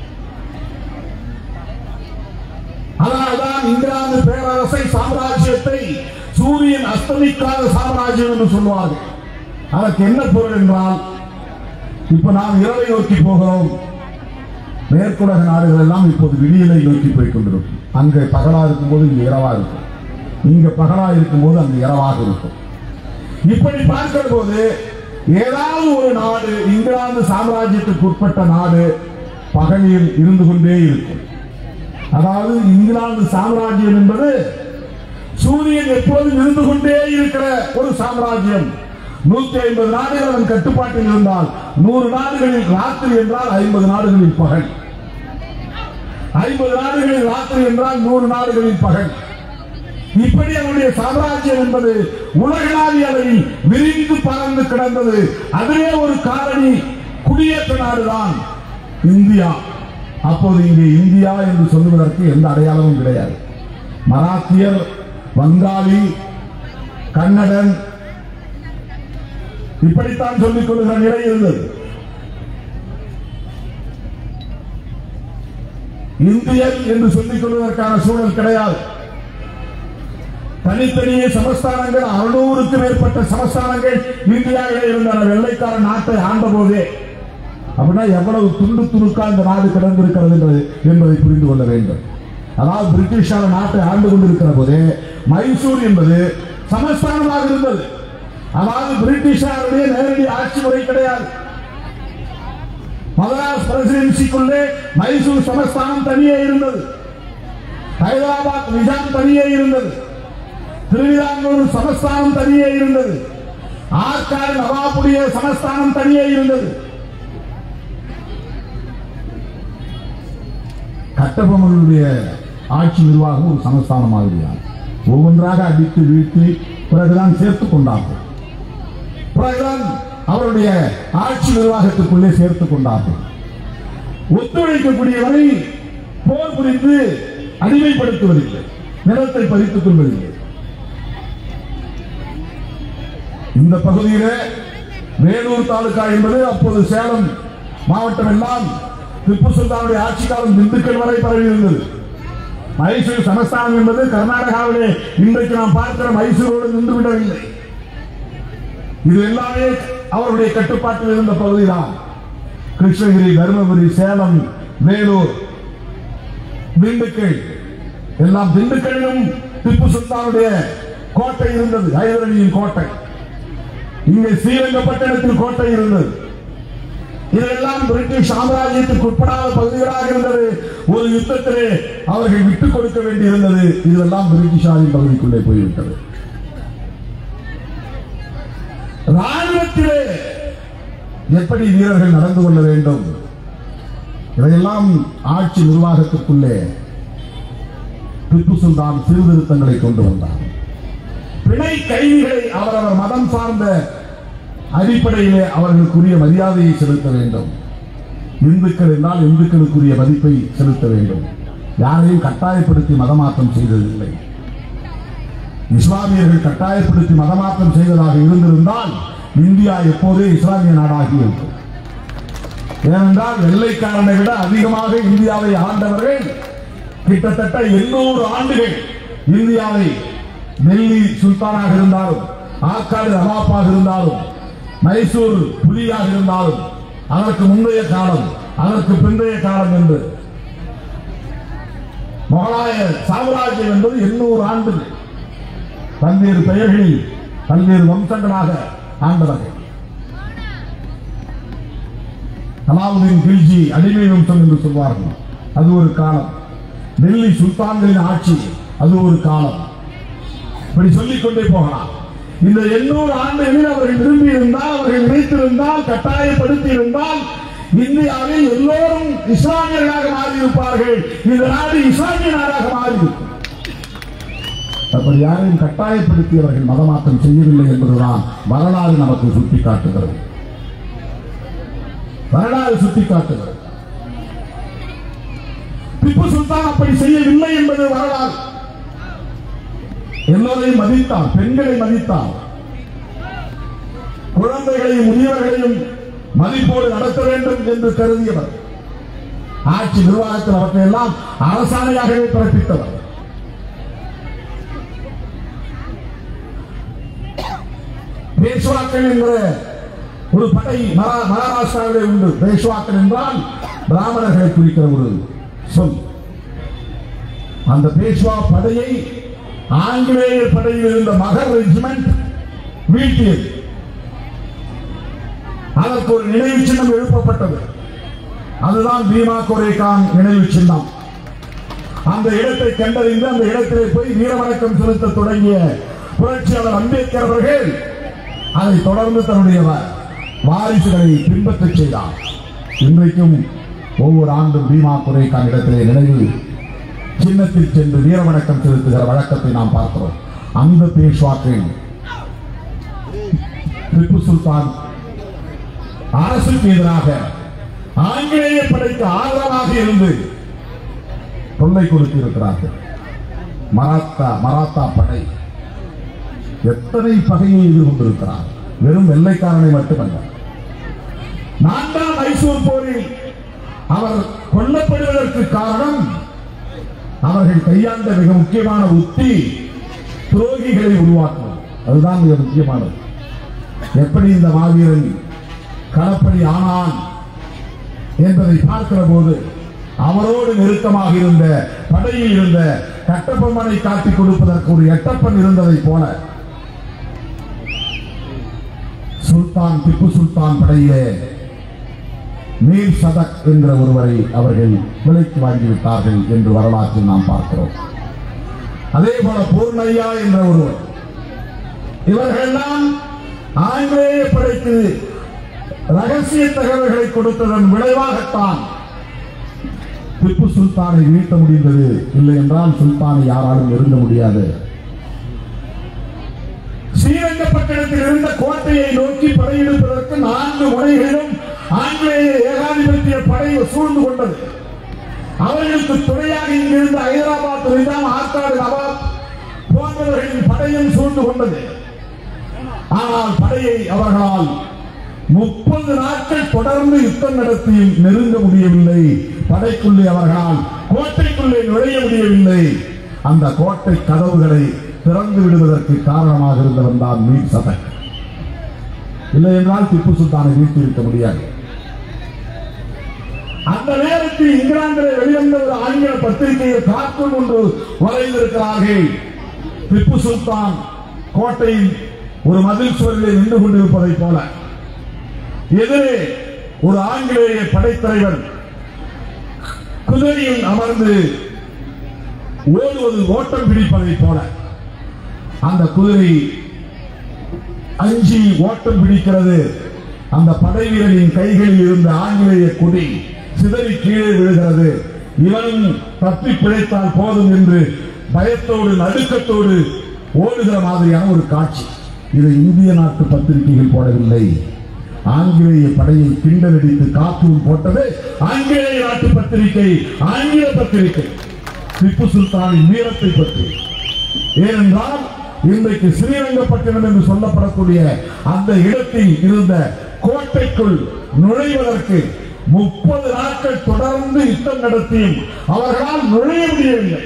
அதனால்தான் இங்கிலாந்து பேரரசை சாம்ராஜ்யத்தை சூரியன் அஸ்தமிக்காத சாம்ராஜ்யம் என்று சொல்வார்கள் அதற்கு என்ன பொருள் என்றால் இப்ப நாம் இரவை நோக்கி போகிறோம் மேற்குலக நாடுகள் எல்லாம் இப்போது விடியலை நோக்கி போய் கொண்டிருக்கும் அங்கே பகலா இருக்கும்போது இங்க இரவா இருக்கும் இங்க பகலா இருக்கும்போது அங்க இரவாக இருக்கும் இப்படி பார்க்கிற போது ஏதாவது ஒரு நாடு இங்கிலாந்து சாம்ராஜ்யத்துக்கு உட்பட்ட நாடு பகலில் இருந்து கொண்டே இருக்கும் அதாவது இங்கிலாந்து சாம்ராஜ்யம் என்பது சூரியன் எப்போதும் இருந்து கொண்டே இருக்கிற ஒரு சாம்ராஜ்யம் நூத்தி ஐம்பது நாடுகள் அதன் கட்டுப்பாட்டில் இருந்தால் நூறு நாடுகளில் ராத்திரி என்றால் ஐம்பது நாடுகளில் பகல் ஐம்பது நாடுகளில் ராத்திரி என்றால் நூறு நாடுகளில் பகல் இப்படி அவருடைய சாம்ராஜ்யம் என்பது உலகளாவிய அளவில் விரிந்து பறந்து கிடந்தது அதிலே ஒரு காரணி குடியேற்ற நாடுதான் இந்தியா அப்போது இங்கே இந்தியா என்று சொல்லுவதற்கு எந்த அடையாளமும் கிடையாது மராத்தியர் வங்காளி கன்னடன் இப்படித்தான் சொல்லிக் கொள்கிற நிலை இருந்தது இந்தியன் என்று சொல்லிக் கொள்வதற்கான சூழல் கிடையாது தனித்தனியே சமஸ்தானங்கள் அறுநூறுக்கு மேற்பட்ட சமஸ்தானங்கள் இந்தியாவிலே இருந்தன வெள்ளைக்கார நாட்டை ஆண்ட போதே அப்படின்னா எவ்வளவு துண்டு துணுக்கா இந்த நாடு கிடந்திருக்கிறது என்பது என்பதை புரிந்து கொள்ள வேண்டும் அதாவது பிரிட்டிஷார் நாட்டை ஆண்டு கொண்டிருக்கிற போதே மைசூர் என்பது சமஸ்தானமாக இருந்தது அதாவது பிரிட்டிஷாருடைய நேரடி ஆட்சி முறை கிடையாது மதராஸ் பிரசிடென்சிக்குள்ளே மைசூர் சமஸ்தானம் தனியே இருந்தது ஹைதராபாத் நிஜாம் தனியே இருந்தது திருவிதாங்கூர் சமஸ்தானம் தனியே இருந்தது ஆற்காடு நவாபுடைய சமஸ்தானம் தனியே இருந்தது கட்டபொம்மனுடைய ஆட்சி நிர்வாகம் ஒரு சமஸ்தானம் மாதிரிதான் ஒவ்வொன்றாக அடித்து வீழ்த்தி பிறகுதான் சேர்த்துக் கொண்டார்கள் பிறகுதான் அவருடைய ஆட்சி நிர்வாகத்துக்குள்ளே சேர்த்துக் கொண்டார்கள் ஒத்துழைக்கக்கூடியவரை போர் புரிந்து அடிமைப்படுத்துவதில்லை நிலத்தை பறித்துக் கொள்வதில்லை இந்த பகுதியில வேலூர் தாலுகா என்பது அப்போது சேலம் மாவட்டம் எல்லாம் திப்பு சுல்தானுடைய ஆட்சி காலம் திண்டுக்கல் வரை பரவி இருந்தது மைசூர் சமஸ்தானம் என்பது கர்நாடகாவிலே இன்றைக்கு நாம் பார்க்கிற மைசூரோடு நின்று விடவில்லை இது எல்லாமே அவருடைய கட்டுப்பாட்டில் இருந்த பகுதிதான் கிருஷ்ணகிரி தருமபுரி சேலம் வேலூர் திண்டுக்கல் எல்லாம் திண்டுக்கல்லிலும் திப்பு சுல்தானுடைய கோட்டை இருந்தது ஹைதரலியின் கோட்டை இங்கே ஸ்ரீரங்கப்பட்டினத்தில் கோட்டை இருந்தது இதெல்லாம் பிரிட்டிஷ் சாம்ராஜ்யத்துக்கு உட்படாத பகுதிகளாக இருந்தது ஒரு யுத்தத்திலே அவர்கள் விட்டுக் கொடுக்க வேண்டியிருந்தது இதெல்லாம் பிரிட்டிஷாரின் பகுதிக்குள்ளே போய்விட்டது ராணுவத்திலே எப்படி வீரர்கள் நடந்து கொள்ள வேண்டும் இதையெல்லாம் ஆட்சி நிர்வாகத்துக்குள்ளே திப்பு சுல்தான் சீர்திருத்தங்களை கொண்டு வந்தார் பிணை கைதிகளை அவரவர் மதம் சார்ந்த அடிப்படையிலே அவர்களுக்குரிய மரியாதையை செலுத்த வேண்டும் இந்துக்கள் என்றால் இந்துக்களுக்குரிய மதிப்பை செலுத்த வேண்டும் யாரையும் கட்டாயப்படுத்தி மதமாற்றம் செய்ததில்லை இஸ்லாமியர்கள் கட்டாயப்படுத்தி மதமாற்றம் செய்ததாக இருந்திருந்தால் இந்தியா எப்போதே இஸ்லாமிய நாடாகி இருக்கும் ஏனென்றால் வெள்ளைக்காரனை விட அதிகமாக இந்தியாவை ஆண்டவர்கள் கிட்டத்தட்ட எண்ணூறு ஆண்டுகள் இந்தியாவை டெல்லி சுல்தானாக இருந்தாலும் ஆற்காடு நவாப்பாக இருந்தாலும் மைசூர் புலியாக இருந்தாலும் அதற்கு முந்தைய காலம் அதற்கு பிந்தைய காலம் என்று முகலாய சாம்ராஜ்யம் என்பது எண்ணூறு ஆண்டுகள் பல்வேறு பெயர்களில் பல்வேறு வம்சங்களாக ஆண்டவர்கள் அலாவுதீன் கில்ஜி அடிமை வம்சம் என்று சொல்வார்கள் அது ஒரு காலம் டெல்லி சுல்தான்களின் ஆட்சி அது ஒரு காலம் இப்படி சொல்லிக் கொண்டே போகலாம் இந்த எண்ணூறு ஆண்டுகளில் அவர்கள் விரும்பி இருந்தால் அவர்கள் நினைத்திருந்தால் கட்டாயப்படுத்தி இருந்தால் இந்தியாவில் எல்லோரும் இஸ்லாமியர்களாக மாறியிருப்பார்கள் இந்த நாடு இஸ்லாமிய நாடாக மாறியிருக்கும் அப்படி யாரையும் கட்டாயப்படுத்தி அவர்கள் மதமாற்றம் செய்யவில்லை என்பதுதான் வரலாறு நமக்கு சுட்டிக்காட்டுகிறது வரலாறு சுட்டிக்காட்டுகிறது திப்பு சுல்தான் அப்படி செய்யவில்லை என்பது வரலாறு எல்லோரையும் மதித்தார் பெண்களை மதித்தார் குழந்தைகளையும் முதியவர்களையும் மதிப்போடு நடத்த வேண்டும் என்று கருதியவர் ஆட்சி நிர்வாகத்தில் அவற்றை எல்லாம் அரசாணையாகவே பிறப்பித்தவர் பேஷ்வாக்கள் என்கிற ஒரு படை மகா- மகாராஷ்டிராவிலே உண்டு பேஷ்வாக்கள் என்றால் பிராமணர்களை குறிக்கிற ஒரு சொல் அந்த பேஷ்வா படையை ஆங்கிலேயர் படையில் இருந்த மகர் ரெஜிமெண்ட் வீழ்த்தியது அதற்கு ஒரு நினைவு சின்னம் எழுப்பப்பட்டது அதுதான் பீமா கோரேகான் நினைவு சின்னம் அந்த இடத்தை கண்டறிந்து அந்த இடத்திலே போய் வீரவணக்கம் செலுத்த தொடங்கிய புரட்சியாளர் அம்பேத்கர் அவர்கள் அதை தொடர்ந்து தன்னுடைய வ- வாரிசுகளை பின்பற்றச் செய்தார் இன்றைக்கும் ஒவ்வொரு ஆண்டும் பீமா குரேகான் இடத்திலே நினைவு சின்னத்தில் சென்று வீரவணக்கம் செலுத்துகிற வழக்கத்தை நாம் பார்க்கிறோம் அந்த பேஷ்வாக்கள் திப்பு சுல்தான் அரசுக்கு எதிராக ஆங்கிலேய படைக்கு ஆதரவாக இருந்து தொல்லை கொடுத்து இருக்கிறார்கள் மராத்தா மராத்தா படை எத்தனை பகையை எதிர்கொண்டிருக்கிறார் வெறும் வெள்ளைக்காரனை மட்டுமல்ல நான்காம் மைசூர் போரில் அவர் கொல்லப்படுவதற்கு காரணம் அவர்கள் கையாண்ட மிக முக்கியமான உத்தி துரோகிகளை உருவாக்குவது அதுதான் மிக முக்கியமானது எப்படி இந்த மாவீரன் களப்படி ஆனான் என்பதை பார்க்கிற போது அவரோடு நெருக்கமாக இருந்த படையில் இருந்த கட்டபொம்மனை காட்டிக் கொடுப்பதற்கு ஒரு எட்டப்பன் இருந்ததைப் போல சுல்தான் திப்பு சுல்தான் படையிலே மீர் சதக் என்கிற ஒருவரை அவர்கள் விலைக்கு வாங்கிவிட்டார்கள் என்று வரலாற்றில் நாம் பார்க்கிறோம் அதே போல பூர்ணையா என்ற ஒருவர் இவர்களெல்லாம் ஆங்கிலேய படைக்கு ரகசிய தகவல்களை கொடுத்ததன் விளைவாகத்தான் திப்பு சுல்தானை வீழ்த்த முடிந்தது இல்லை என்றால் சுல்தானை யாராலும் நெருங்க முடியாது ஸ்ரீரங்கப்பட்டினத்தில் இருந்த கோட்டையை நோக்கி படையெடுப்பதற்கு நான்கு முனைகளிலும் ஆங்கிலேய ஏகாதிபத்திய படை சூழ்ந்து கொண்டது அவர்களுக்கு துணையாக இங்கிருந்த ஹைதராபாத் நிஜாம் ஆற்காடு நவாப் போன்றவர்களின் படையும் சூழ்ந்து கொண்டது ஆனால் படையை அவர்களால் முப்பது நாட்கள் தொடர்ந்து யுத்தம் நடத்தியும் நெருங்க முடியவில்லை படைக்குள்ளே அவர்களால் கோட்டைக்குள்ளே நுழைய முடியவில்லை அந்த கோட்டை கதவுகளை திறந்து விடுவதற்கு காரணமாக இருந்தவன் தான் மீர் சதக் இல்லை என்றால் திப்பு சுல்தானை வீழ்த்தியிருக்க முடியாது அந்த நேரத்தில் இங்கிலாந்தில் வெளிவந்த ஒரு ஆங்கில பத்திரிகையில் கார்ட்டூன் ஒன்று வரைந்திருக்கிறார்கள் திப்பு சுல்தான் கோட்டையில் ஒரு மதில் சுவரிலே நின்று கொண்டிருப்பதைப் போல எதிரே ஒரு ஆங்கிலேய படைத்தலைவர் குதிரையில் அமர்ந்து ஓடுவது ஓட்டம் பிடிப்பதைப் போல அந்த குதிரை அஞ்சி ஓட்டம் பிடிக்கிறது அந்த படை வீரனின் கைகளில் இருந்த ஆங்கிலேய கொடி சிதறி கீழே விழுகிறது இவனும் தப்பி பிழைத்தால் போதும் என்று பயத்தோடு நடுக்கத்தோடு ஓடுகிற மாதிரியான ஒரு காட்சி இதை இந்திய நாட்டு பத்திரிகைகள் போடவில்லை ஆங்கிலேய படையை கிண்டலடித்து கார்ட்டூன் போட்டது ஆங்கிலேய நாட்டு பத்திரிகை ஆங்கில பத்திரிகை திப்பு சுல்தானின் வீரத்தை பற்றி ஏனென்றால் இன்றைக்கு ஸ்ரீரங்கப்பட்டினம் என்று சொல்லப்படக்கூடிய அந்த இடத்தில் இருந்த கோட்டைக்குள் நுழைவதற்கு முப்பது நாட்கள் தொடர்ந்து யுத்தம் நடத்தியும் அவர்களால் நுழைய முடியவில்லை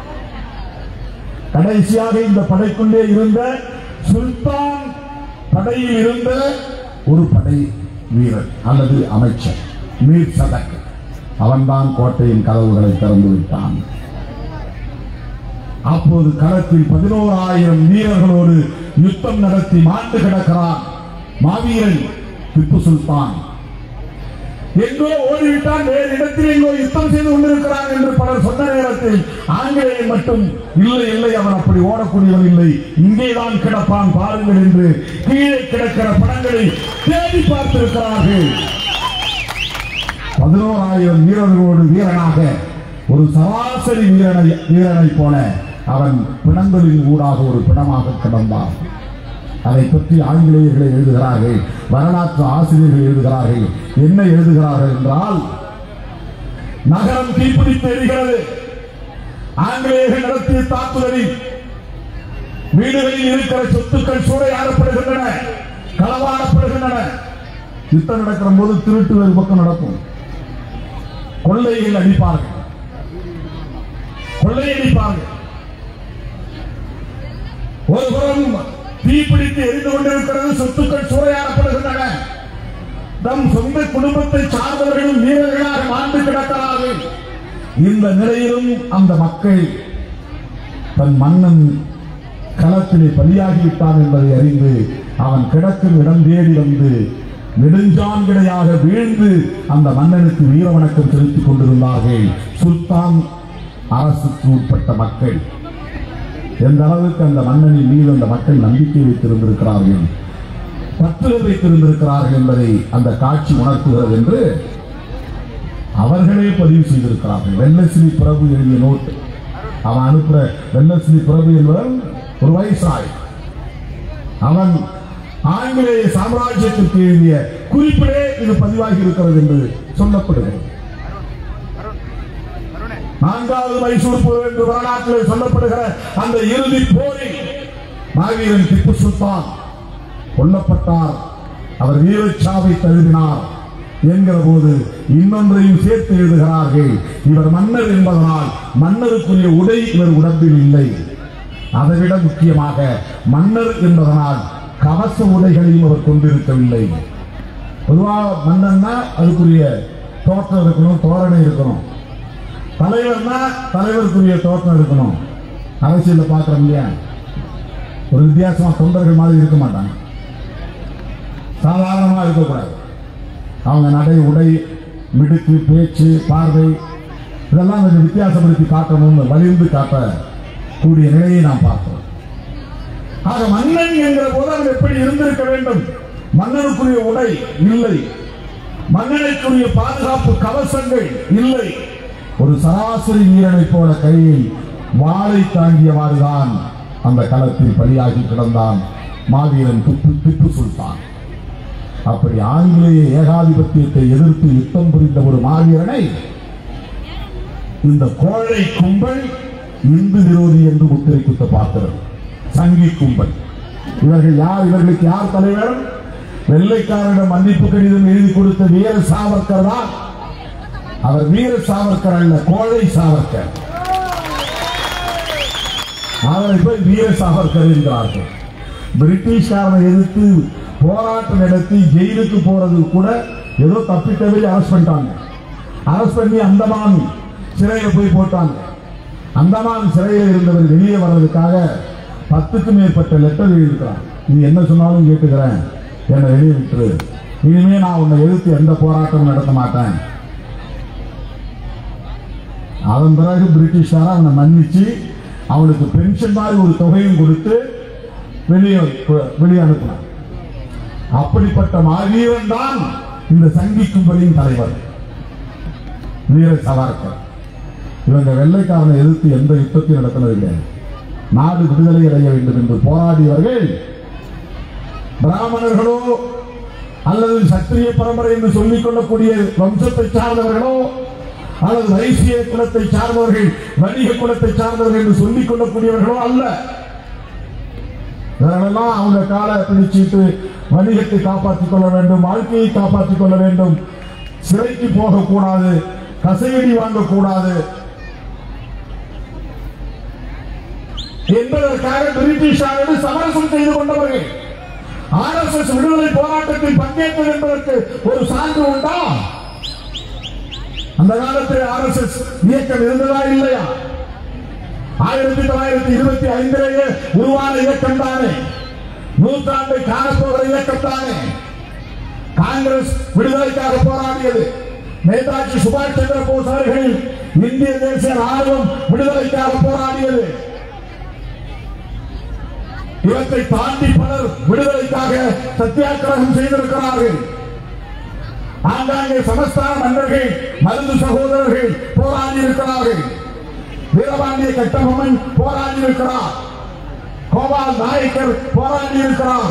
கடைசியாக இந்த படைக்குள்ளே இருந்த சுல்தான் படையில் இருந்த ஒரு படை வீரர் அல்லது அமைச்சர் மீர் சதக் அவன்தான் கோட்டையின் கதவுகளை திறந்து விட்டான் அப்போது களத்தில் பதினோராயிரம் வீரர்களோடு யுத்தம் நடத்தி மாண்டு கிடக்கிறான் மாவீரன் திப்பு சுல்தான் எங்கோ ஓடிவிட்டான் வேறு இடத்தில் எங்கோ யுத்தம் செய்து கொண்டிருக்கிறான் என்று பலர் சொன்ன நேரத்தில் ஆங்கிலேயன் மட்டும் இல்லை இல்லை அவன் அப்படி ஓடக்கூடியவன் இல்லை இங்கேதான் கிடப்பான் பாருங்கள் என்று கீழே கிடக்கிற படங்களை தேடி பார்த்திருக்கிறார்கள் பதினோராயிரம் வீரர்களோடு வீரனாக ஒரு சராசரி வீரனை வீரனை போல அவன் பிணங்களின் ஊடாக ஒரு பிணமாக கிடந்தான் அதை பற்றி ஆங்கிலேயர்கள் எழுதுகிறார்கள் வரலாற்று ஆசிரியர்கள் எழுதுகிறார்கள் என்ன எழுதுகிறார்கள் என்றால் நகரம் தீப்பிடித்து எரிகிறது ஆங்கிலேயர்கள் நடத்திய தாக்குதலில் வீடுகளில் இருக்கிற சொத்துக்கள் சூறையாடப்படுகின்றன களவாடப்படுகின்றன யுத்தம் நடக்கிற போது திருட்டு ஒரு பக்கம் நடக்கும் கொள்ளைகள் அடிப்பார்கள் கொள்ளையடிப்பார்கள் ஒருபுறம் தீப்பிடித்து எரிந்து கொண்டிருக்கிறது சொத்துக்கள் சூறையாடப்படுகின்றன தம் சொந்த குடும்பத்தை சார்ந்தவர்களும் வீரர்களாக மாண்டு கிடக்கிறார்கள் இந்த நிலையிலும் அந்த மக்கள் தன் மன்னன் களத்திலே பலியாகிவிட்டான் என்பதை அறிந்து அவன் கிடக்கும் இடம் தேடி வந்து நெடுஞ்சான்கிடையாக வீழ்ந்து அந்த மன்னனுக்கு வீர வணக்கம் செலுத்திக் கொண்டிருந்தார்கள் சுல்தான் அரசுக்கு உட்பட்ட மக்கள் எந்த அளவுக்கு அந்த மன்னனின் மீது அந்த மக்கள் நம்பிக்கை வைத்திருந்திருக்கிறார்கள் பற்றுதல் வைத்திருந்திருக்கிறார்கள் என்பதை அந்த காட்சி உணர்த்துகிறது என்று அவர்களே பதிவு செய்திருக்கிறார்கள் வெள்ளசிலி பிரபு எழுதிய நோட்டு அவன் அனுப்புற வெள்ளசிலி பிரபு என்பவன் ஒரு வயசாய் அவன் ஆங்கிலேய சாம்ராஜ்யத்திற்கு எழுதிய குறிப்பிலே இது பதிவாகி இருக்கிறது என்று சொல்லப்படுகிறது நான்காவது மைசூர் போர் என்று வரலாற்றில் சொல்லப்படுகிற அந்த இறுதி போரில் மாவீரன் திப்பு சுல்தான் கொல்லப்பட்டார் அவர் வீரச்சாவை தழுவினார் என்கிற போது இன்னொன்றையும் சேர்த்து எழுதுகிறார்கள் இவர் மன்னர் என்பதனால் மன்னருக்குரிய உடை இவர் உடம்பில் இல்லை அதைவிட முக்கியமாக மன்னர் என்பதனால் கவச உடைகளையும் அவர் கொண்டிருக்கவில்லை பொதுவாக மன்னன்னா அதுக்குரிய தோற்றம் இருக்கணும் தோரணை இருக்கணும் தலைவர்னா தலைவருக்குரிய தோற்றம் இருக்கணும் அரசியல்ல பார்க்கிறோம் இல்லையா ஒரு வித்தியாசமா தொண்டர்கள் மாதிரி இருக்க மாட்டாங்க சாதாரணமா இருக்கக்கூடாது அவங்க நடை உடை மிடுக்கு பேச்சு பார்வை இதெல்லாம் கொஞ்சம் வித்தியாசப்படுத்தி காட்டணும்னு வலிந்து காட்ட கூடிய நிலையை நாம் பார்க்கிறோம் ஆக மன்னன் என்கிற போது அவன் எப்படி இருந்திருக்க வேண்டும் மன்னனுக்குரிய உடை இல்லை மன்னனுக்குரிய பாதுகாப்பு கவசங்கள் இல்லை ஒரு சராசரி வீரனைப் போல கையில் வாளை தாங்கியவாறுதான் அந்த களத்தில் பலியாகி கிடந்தான் மாவீரன் திப்பு திப்பு சுல்தான் அப்படி ஆங்கிலேய ஏகாதிபத்தியத்தை எதிர்த்து யுத்தம் புரிந்த ஒரு மாவீரனை இந்த கோழை கும்பல் இந்து விரோதி என்று முத்திரை குத்த பார்க்கிறது சங்கி கும்பல் இவர்கள் யார் இவர்களுக்கு யார் தலைவர் வெள்ளைக்காரரிடம் மன்னிப்பு கடிதம் எழுதி கொடுத்த வீர சாவர்கர் தான் அவர் வீர சாவர்கர் அல்ல கோழை சாவர்கர் அவரை போய் வீர சாவர்கர் என்கிறார்கள் பிரிட்டிஷ்காரனை எதிர்த்து போராட்டம் நடத்தி ஜெயிலுக்கு போறது கூட ஏதோ தப்பித்தவே அரஸ்ட் பண்ணிட்டாங்க அரஸ்ட் பண்ணி அந்தமான் சிறையில் போய் போட்டாங்க அந்தமான் சிறையில் இருந்தவர் வெளியே வர்றதுக்காக பத்துக்கு மேற்பட்ட லெட்டர் எழுதியிருக்கிறான் நீ என்ன சொன்னாலும் கேட்டுக்கிறேன் என்னை வெளியே விட்டுரு இனிமே நான் உன்னை எதிர்த்து எந்த போராட்டமும் நடத்த மாட்டேன் அதன் பிறகு பிரிட்டிஷார் அவனை மன்னிச்சு அவனுக்கு பென்ஷன் மாதிரி ஒரு தொகையும் கொடுத்து வெளியே வெளியே அனுப்பினான் அப்படிப்பட்ட மாவீரன் தான் இந்த சங்கி கும்பலின் தலைவர் வீர சவார்கர் இவங்க வெள்ளைக்காரனை எதிர்த்து எந்த யுத்தத்தையும் நடத்தினதில்லை நாடு விடுதலை அடைய வேண்டும் என்று போராடியவர்கள் பிராமணர்களோ அல்லது சத்திரிய பரம்பரை என்று சொல்லிக் கொள்ளக்கூடிய வம்சத்தை சார்ந்தவர்களோ அல்லது வைசிய குலத்தை சார்ந்தவர்கள் வணிக குலத்தை சார்ந்தவர்கள் என்று சொல்லிக் கொள்ளக்கூடியவர்களோ அல்ல இவர்களெல்லாம் அவங்க காலை பிடிச்சிட்டு வணிகத்தை காப்பாற்றிக் கொள்ள வேண்டும் வாழ்க்கையை காப்பாற்றிக் கொள்ள வேண்டும் சிறைக்கு போகக்கூடாது கசையடி வாங்கக்கூடாது என்பதற்காக பிரிட்டிஷாரோடு சமரசம் செய்து கொண்டவர்கள் ஆர்எஸ்எஸ் விடுதலை போராட்டத்தில் பங்கேற்றது என்பதற்கு ஒரு சான்று உண்டா அந்த காலத்தில் ஆர்எஸ்எஸ் இயக்கம் இருந்ததா இல்லையா ஆயிரத்தி தொள்ளாயிரத்தி இருபத்தி ஐந்திலேயே உருவான இயக்கம் தானே நூற்றாண்டை காணப்போகிற இயக்கம் தானே காங்கிரஸ் விடுதலைக்காக போராடியது நேதாஜி சுபாஷ் சந்திர போஸ் அவர்கள் இந்திய தேச ராணுவம் விடுதலைக்காக போராடியது இவற்றை தாண்டி பலர் விடுதலைக்காக சத்தியாகிரகம் செய்திருக்கிறார்கள் ஆங்காங்கே சமஸ்தான மன்னர்கள் மருந்து சகோதரர்கள் போராடி இருக்கிறார்கள் வீரபாண்டிய கட்டபொம்மன் போராடி இருக்கிறார் கோபால் நாயக்கர் போராடி இருக்கிறார்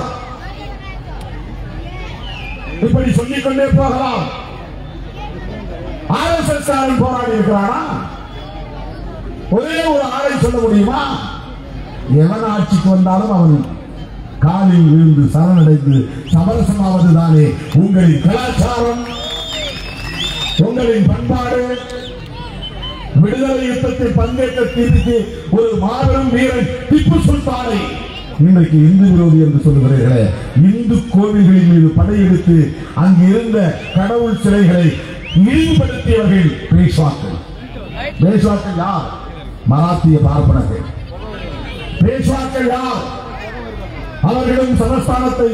இப்படி சொல்லிக் கொண்டே போகலாம் ஆர்எஸ்எஸ் காரன் போராடி இருக்கிறானா ஒரே ஒரு ஆளை சொல்ல முடியுமா எவன் ஆட்சிக்கு வந்தாலும் அவன் காலில் விழுந்து சரணடைந்து சமரசமாவது தானே உங்களின் கலாச்சாரம் உங்களின் பண்பாடு விடுதலை யுத்தத்தில் பங்கேற்ற தீர்த்து ஒரு மாபெரும் வீரன் திப்பு சுல்தானை இன்றைக்கு இந்து விரோதி என்று சொல்லுகிறீர்களே இந்து கோவில்களின் மீது படையெடுத்து அங்கு இருந்த கடவுள் சிலைகளை இழிவுபடுத்தியவர்கள் பேஷ்வாக்கள் பேஷ்வாக்கள் யார் மராத்திய பார்ப்பனர்கள் பேஷ்வாக்கள் யார் அவர்களும் சமஸ்தானத்தை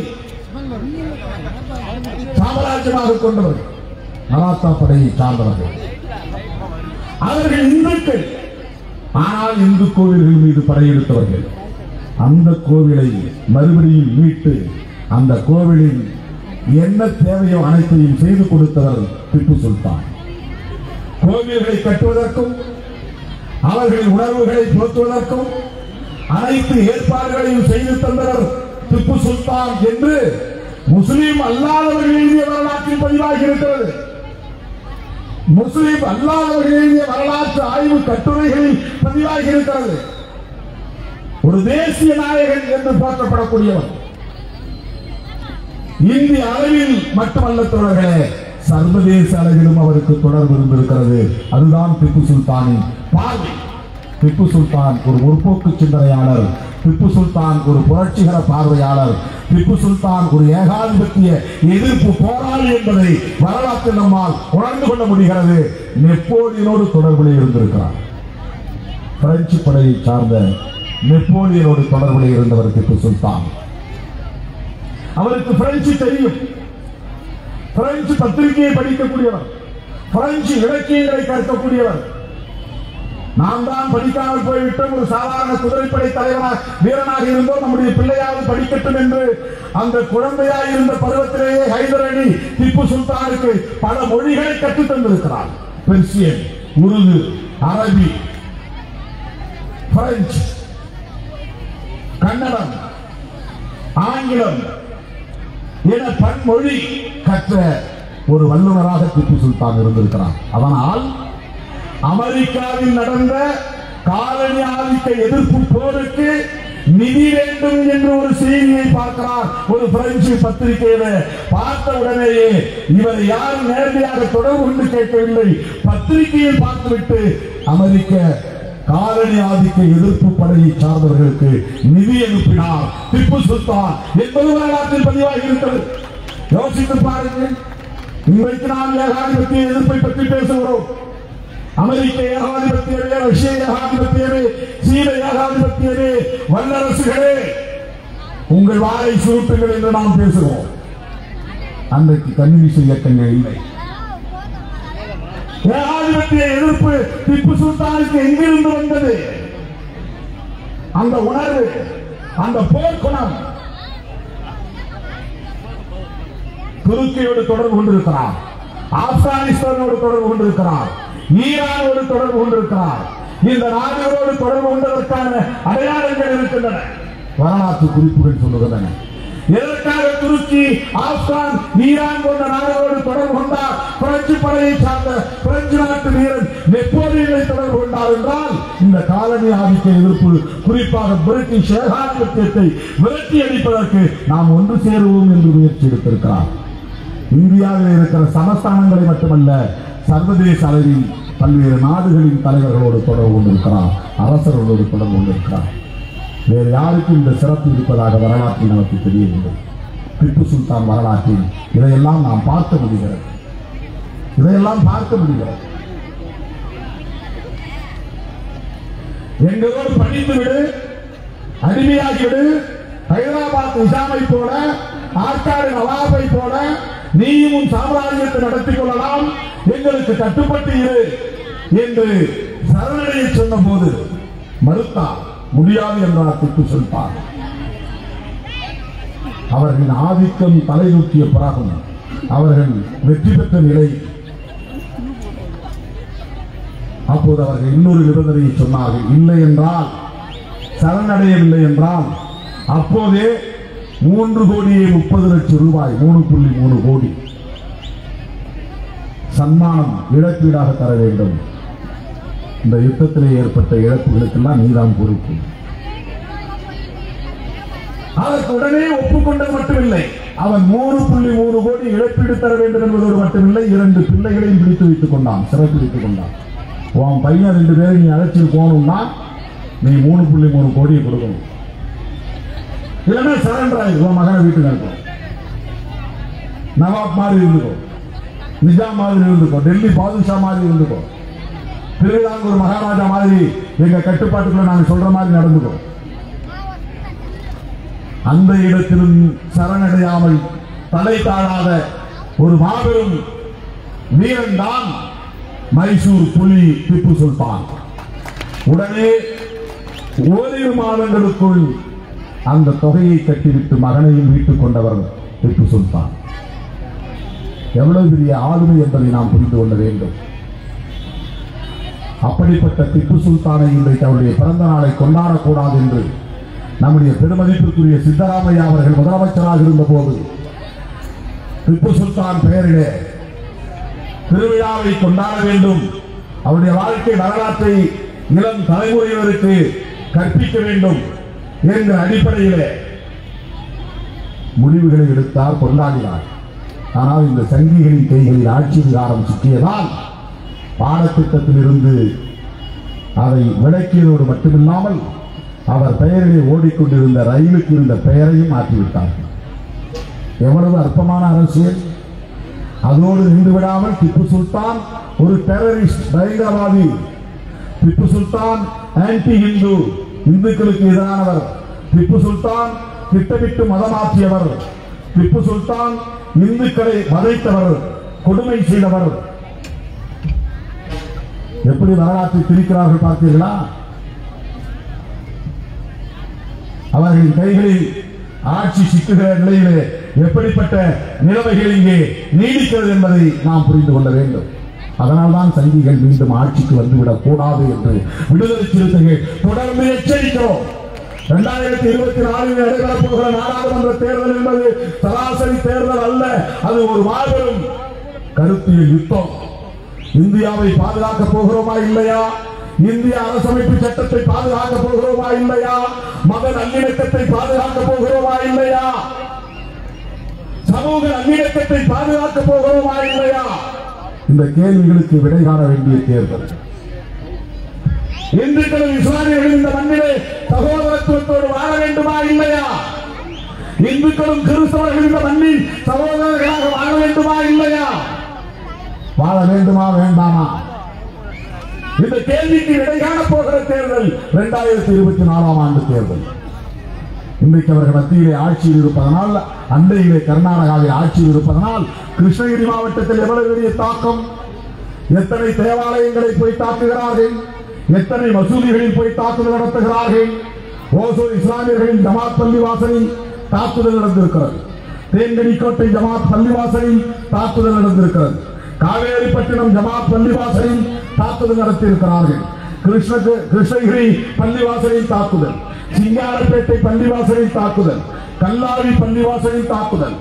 சாம்ராஜ்யமாக கொண்டவர் மராத்தா படையை சார்ந்தவர்கள் அவர்கள் இந்துக்கள் ஆனால் இந்து கோவில்கள் மீது படையெடுத்தவர்கள் அந்த கோவிலை மறுபடியும் மீட்டு அந்த கோவிலின் என்ன தேவையோ அனைத்தையும் செய்து கொடுத்தவர் திப்பு சுல்தான் கோவில்களை கட்டுவதற்கும் அவர்களின் உணர்வுகளை போற்றுவதற்கும் அனைத்து ஏற்பாடுகளையும் செய்து தந்தவர் திப்பு சுல்தான் என்று முஸ்லிம் அல்லாதவர்கள் எழுதிய வரலாற்றில் பதிவாகி இருக்கிறது முஸ்லிம் அல்லாதவர்கள் எழுதிய வரலாற்று ஆய்வு கட்டுரைகளில் பதிவாகி இருக்கிறது ஒரு தேசிய நாயகன் என்று போற்றப்படக்கூடியவர் இந்திய அளவில் மட்டுமல்ல தோழர்களே சர்வதேச அளவிலும் அவருக்கு தொடர்பு இருந்திருக்கிறது அதுதான் திப்பு சுல்தானின் பார்வை திப்பு சுல்தான் ஒரு முற்போக்கு சிந்தனையாளர் திப்பு சுல்தான் ஒரு புரட்சிகர பார்வையாளர் திப்பு சுல்தான் ஒரு ஏகாதிபத்திய எதிர்ப்பு போராளி என்பதை வரலாற்றில் நம்மால் உணர்ந்து கொள்ள முடிகிறது நெப்போலியனோடு தொடர்புடைய இருந்திருக்கிறார் பிரெஞ்சு படையை சார்ந்த நெப்போலியனோடு தொடர்புடைய இருந்தவர் திப்பு சுல்தான் அவருக்கு பிரெஞ்சு தெரியும் பிரெஞ்சு பத்திரிகையை படிக்கக்கூடியவர் பிரெஞ்சு இலக்கியங்களை கற்கக்கூடியவர் நாம் தான் படிக்காமல் போய்விட்டோம் ஒரு சாதாரண குதிரைப்படை தலைவராக வீரனாக இருந்தோம் நம்முடைய பிள்ளையாவது படிக்கட்டும் என்று அந்த குழந்தையாய் இருந்த பருவத்திலேயே ஹைதர் அலி திப்பு சுல்தானுக்கு பல மொழிகளை கற்றுத் தந்திருக்கிறார் பெர்சியன் உருது அரபி பிரெஞ்சு கன்னடம் ஆங்கிலம் என பன்மொழி கற்ற ஒரு வல்லுநராக திப்பு சுல்தான் இருந்திருக்கிறார் அதனால் அமெரிக்காவில் நடந்த காலனி ஆதிக்க எதிர்ப்பு போருக்கு நிதி வேண்டும் என்று ஒரு செய்தியை பார்க்கிறார் ஒரு பிரெஞ்சு பத்திரிகையில பார்த்த உடனேயே இவர் யாரும் நேரடியாக தொடர்பு கொண்டு கேட்கவில்லை பத்திரிகையில் பார்த்துவிட்டு அமெரிக்க காலனி ஆதிக்க எதிர்ப்பு படையை சார்ந்தவர்களுக்கு நிதி அனுப்பினார் திப்பு சுல்தான் என்பது வரலாற்றில் பதிவாகி இருக்கிறது யோசித்து பாருங்கள் இன்றைக்கு நாம் ஏகாதிபத்திய எதிர்ப்பை பற்றி பேசுகிறோம் அமெரிக்க ஏகாதிபத்தியமே ரஷ்ய ஏகாதிபத்தியமே சீன ஏகாதிபத்தியமே வல்லரசுகளே உங்கள் வாரை சுருட்டுங்கள் என்று நாம் பேசுகிறோம் அன்றைக்கு கம்யூனிஸ்ட் இயக்கங்கள் இல்லை ஏகாதிபத்திய எதிர்ப்பு திப்பு சுல்தானுக்கு எங்கிருந்து வந்தது அந்த உணர்வு அந்த போர்க்குணம் துருக்கியோடு தொடர்பு கொண்டிருக்கிறார் ஆப்கானிஸ்தானோடு தொடர்பு கொண்டிருக்கிறார் ஈரானோடு தொடர்பு கொண்டிருக்கிறார் இந்த நாடுகளோடு தொடர்பு கொண்டதற்கான அடையாளங்கள் இருக்கின்றன வரலாற்று குறிப்புகள் சொல்லுகின்றன எதற்காக துருக்கி ஆப்கான் ஈரான் போன்ற நாடுகளோடு தொடர்பு கொண்டார் பிரெஞ்சு படையை சார்ந்த பிரெஞ்சு நாட்டு வீரன் நெப்போலியனை தொடர்பு கொண்டார் என்றால் இந்த காலனி ஆதிக்க எதிர்ப்பு குறிப்பாக பிரிட்டிஷ் ஏகாதிபத்தியத்தை விரட்டி அடிப்பதற்கு நாம் ஒன்று சேருவோம் என்று முயற்சி எடுத்திருக்கிறார் இந்தியாவில் இருக்கிற சமஸ்தானங்களை மட்டுமல்ல சர்வதேச அளவில் பல்வேறு நாடுகளின் தலைவர்களோடு தொடர்பு கொண்டிருக்கிறார் அரசர்களோடு தொடர்பு கொண்டிருக்கிறார் வேறு யாருக்கும் இந்த சிறப்பு இருப்பதாக வரலாற்றில் நமக்கு தெரியவில்லை திப்பு சுல்தான் வரலாற்றில் இதையெல்லாம் நாம் பார்க்க முடிகிறது இதையெல்லாம் பார்க்க முடிகிறது எங்களோடு படித்து விடு அடிமையாகிவிடு ஹைதராபாத் நிசாமை போல ஆற்காடு நவாபை போல நீயும் உன் சாம்ராஜ்யத்தை நடத்திக் கொள்ளலாம் எங்களுக்கு கட்டுப்பட்டு இரு என்று சரணடைய சொன்ன போது மறுத்தார் முடியாது என்றார் திப்பு சுல்தான் அவர்களின் ஆதிக்கம் தலை தூக்கிய பிறகும் அவர்கள் வெற்றி பெற்ற நிலை அப்போது அவர்கள் இன்னொரு நிபந்தனையை சொன்னார்கள் இல்லை என்றால் சரணடையவில்லை என்றால் அப்போதே மூன்று கோடியே முப்பது லட்சம் ரூபாய் மூணு புள்ளி மூணு கோடி சன்மானம் இழப்பீடாக தர வேண்டும் இந்த யுத்தத்திலே ஏற்பட்ட இழப்புகளுக்கெல்லாம் நீதான் பொறுப்பு அதற்கு உடனே ஒப்புக்கொண்டது மட்டுமில்லை அவன் மூணு புள்ளி மூணு கோடி இழப்பீடு தர வேண்டும் என்பதோடு மட்டுமில்லை இரண்டு பிள்ளைகளையும் பிடித்து வைத்துக் கொண்டான் சிறப்பிடித்துக் கொண்டான் உன் பையன் ரெண்டு பேரை நீ அழைச்சிட்டு போகணும்னா நீ மூணு புள்ளி மூணு கோடியை கொடுக்கணும் இல்லைன்னா சரண்டர் ஆயிடும் உன் மகனை வீட்டுக்கு அனுப்பும் நவாப் மாதிரி இருந்துக்கோ நிஜாம் மாதிரி இருந்துக்கோ டெல்லி பாதுஷா மாதிரி இருந்துக்கோ திருவிதாங்கூர் மகாராஜா மாதிரி எங்க கட்டுப்பாட்டுக்குள்ள நாங்க சொல்ற மாதிரி நடந்துக்கோ அந்த இடத்திலும் சரணடையாமல் தலை தாழாத ஒரு மாபெரும் வீரன் தான் மைசூர் புலி திப்பு சுல்தான் உடனே ஓரிரு மாதங்களுக்குள் அந்த தொகையை கட்டிவிட்டு மகனையும் வீட்டுக் கொண்டவர் திப்பு சுல்தான் எவ்வளவு பெரிய ஆளுமை என்பதை நாம் புரிந்து கொள்ள வேண்டும் அப்படிப்பட்ட திப்பு சுல்தானை இன்றைக்கு அவருடைய பிறந்த நாளை கொண்டாடக்கூடாது என்று நம்முடைய பெருமதிப்பிற்குரிய சித்தராமையா அவர்கள் முதலமைச்சராக இருந்தபோது திப்பு சுல்தான் பெயரிலே திருவிழாவை கொண்டாட வேண்டும் அவருடைய வாழ்க்கை வரலாற்றை இளம் தலைமுறையினருக்கு கற்பிக்க வேண்டும் என்ற அடிப்படையிலே முடிவுகளை எடுத்தார் கொண்டாடினார் ஆனால் இந்த சங்கிகளின் கைகளில் ஆட்சி அதிகாரம் சிக்கியதால் பாடத்திட்டத்தில் இருந்து அதை விளக்கியதோடு மட்டுமில்லாமல் அவர் பெயரிலே ஓடிக்கொண்டிருந்த ரயிலுக்கு இருந்த பெயரையும் மாற்றிவிட்டார்கள் எவ்வளவு அற்பமான அரசியல் அதோடு நின்று விடாமல் திப்பு சுல்தான் ஒரு டெரரிஸ்ட் பயங்கரவாதி திப்பு சுல்தான் ஆன்டி இந்து இந்துக்களுக்கு எதிரானவர் திப்பு சுல்தான் திட்டமிட்டு மதமாற்றியவர் திப்பு சுல்தான் இந்துக்களை வதைத்தவர் கொடுமை செய்தவர் எப்படி வரலாற்றை திரிக்கிறார்கள் பார்த்தீர்களா அவர்களின் கைகளில் ஆட்சி சிக்குகிற நிலையிலே எப்படிப்பட்ட நிலைமைகள் இங்கே நீடிக்கிறது என்பதை நாம் புரிந்து கொள்ள வேண்டும் அதனால்தான் சங்கிகள் மீண்டும் ஆட்சிக்கு வந்துவிடக் கூடாது என்று விடுதலை சிறுத்தைகள் தொடர்ந்து எச்சரிக்கிறோம் இரண்டாயிரத்தி இருபத்தி நாலில் நடைபெறப் போகிற நாடாளுமன்ற தேர்தல் என்பது சராசரி தேர்தல் அல்ல அது ஒரு மாபெரும் கருத்தியல் யுத்தம் இந்தியாவை பாதுகாக்க போகிறோமா இல்லையா இந்திய அரசமைப்பு சட்டத்தை பாதுகாக்க போகிறோமா இல்லையா மத நல்லிணக்கத்தை பாதுகாக்க போகிறோமா இல்லையா சமூக நல்லிணக்கத்தை பாதுகாக்க போகிறோமா இல்லையா இந்த கேள்விகளுக்கு விடை காண வேண்டிய தேர்தல் இந்துக்களும் இஸ்லாமியர்கள் இந்த மண்ணிலே சகோதரத்துவத்தோடு வாழ வேண்டுமா இல்லையா இந்துக்களும் கிறிஸ்தவர்கள் இந்த மண்ணில் சகோதரர்களாக வாழ வேண்டுமா இல்லையா வாழ வேண்டுமா வேண்டாமா இந்த கேள்விக்கு விடை காண போகிற தேர்தல் இரண்டாயிரத்தி இருபத்தி நாலாம் ஆண்டு தேர்தல் இன்றைக்கு அவர்கள் மத்தியிலே ஆட்சியில் இருப்பதனால் அண்டையிலே கர்நாடகாவில் ஆட்சியில் இருப்பதனால் கிருஷ்ணகிரி மாவட்டத்தில் எவ்வளவு பெரிய தாக்கம் எத்தனை தேவாலயங்களை போய் தாக்குகிறார்கள் எத்தனை மசூதிகளில் போய் தாக்குதல் நடத்துகிறார்கள் ஓசூர் இஸ்லாமியர்களின் ஜமாத் பள்ளிவாசலில் தாக்குதல் நடந்திருக்கிறது தேன்கனிக்கோட்டை ஜமாத் பள்ளிவாசலில் தாக்குதல் நடந்திருக்கிறது காவேரிப்பட்டினம் ஜமாத் பள்ளிவாசலில் தாக்குதல் நடத்தியிருக்கிறார்கள் கிருஷ்ண கிருஷ்ணகிரி பள்ளிவாசலில் தாக்குதல் சிங்காரப்பேட்டை பள்ளிவாசலில் தாக்குதல் கல்லாரி பள்ளிவாசலில் தாக்குதல்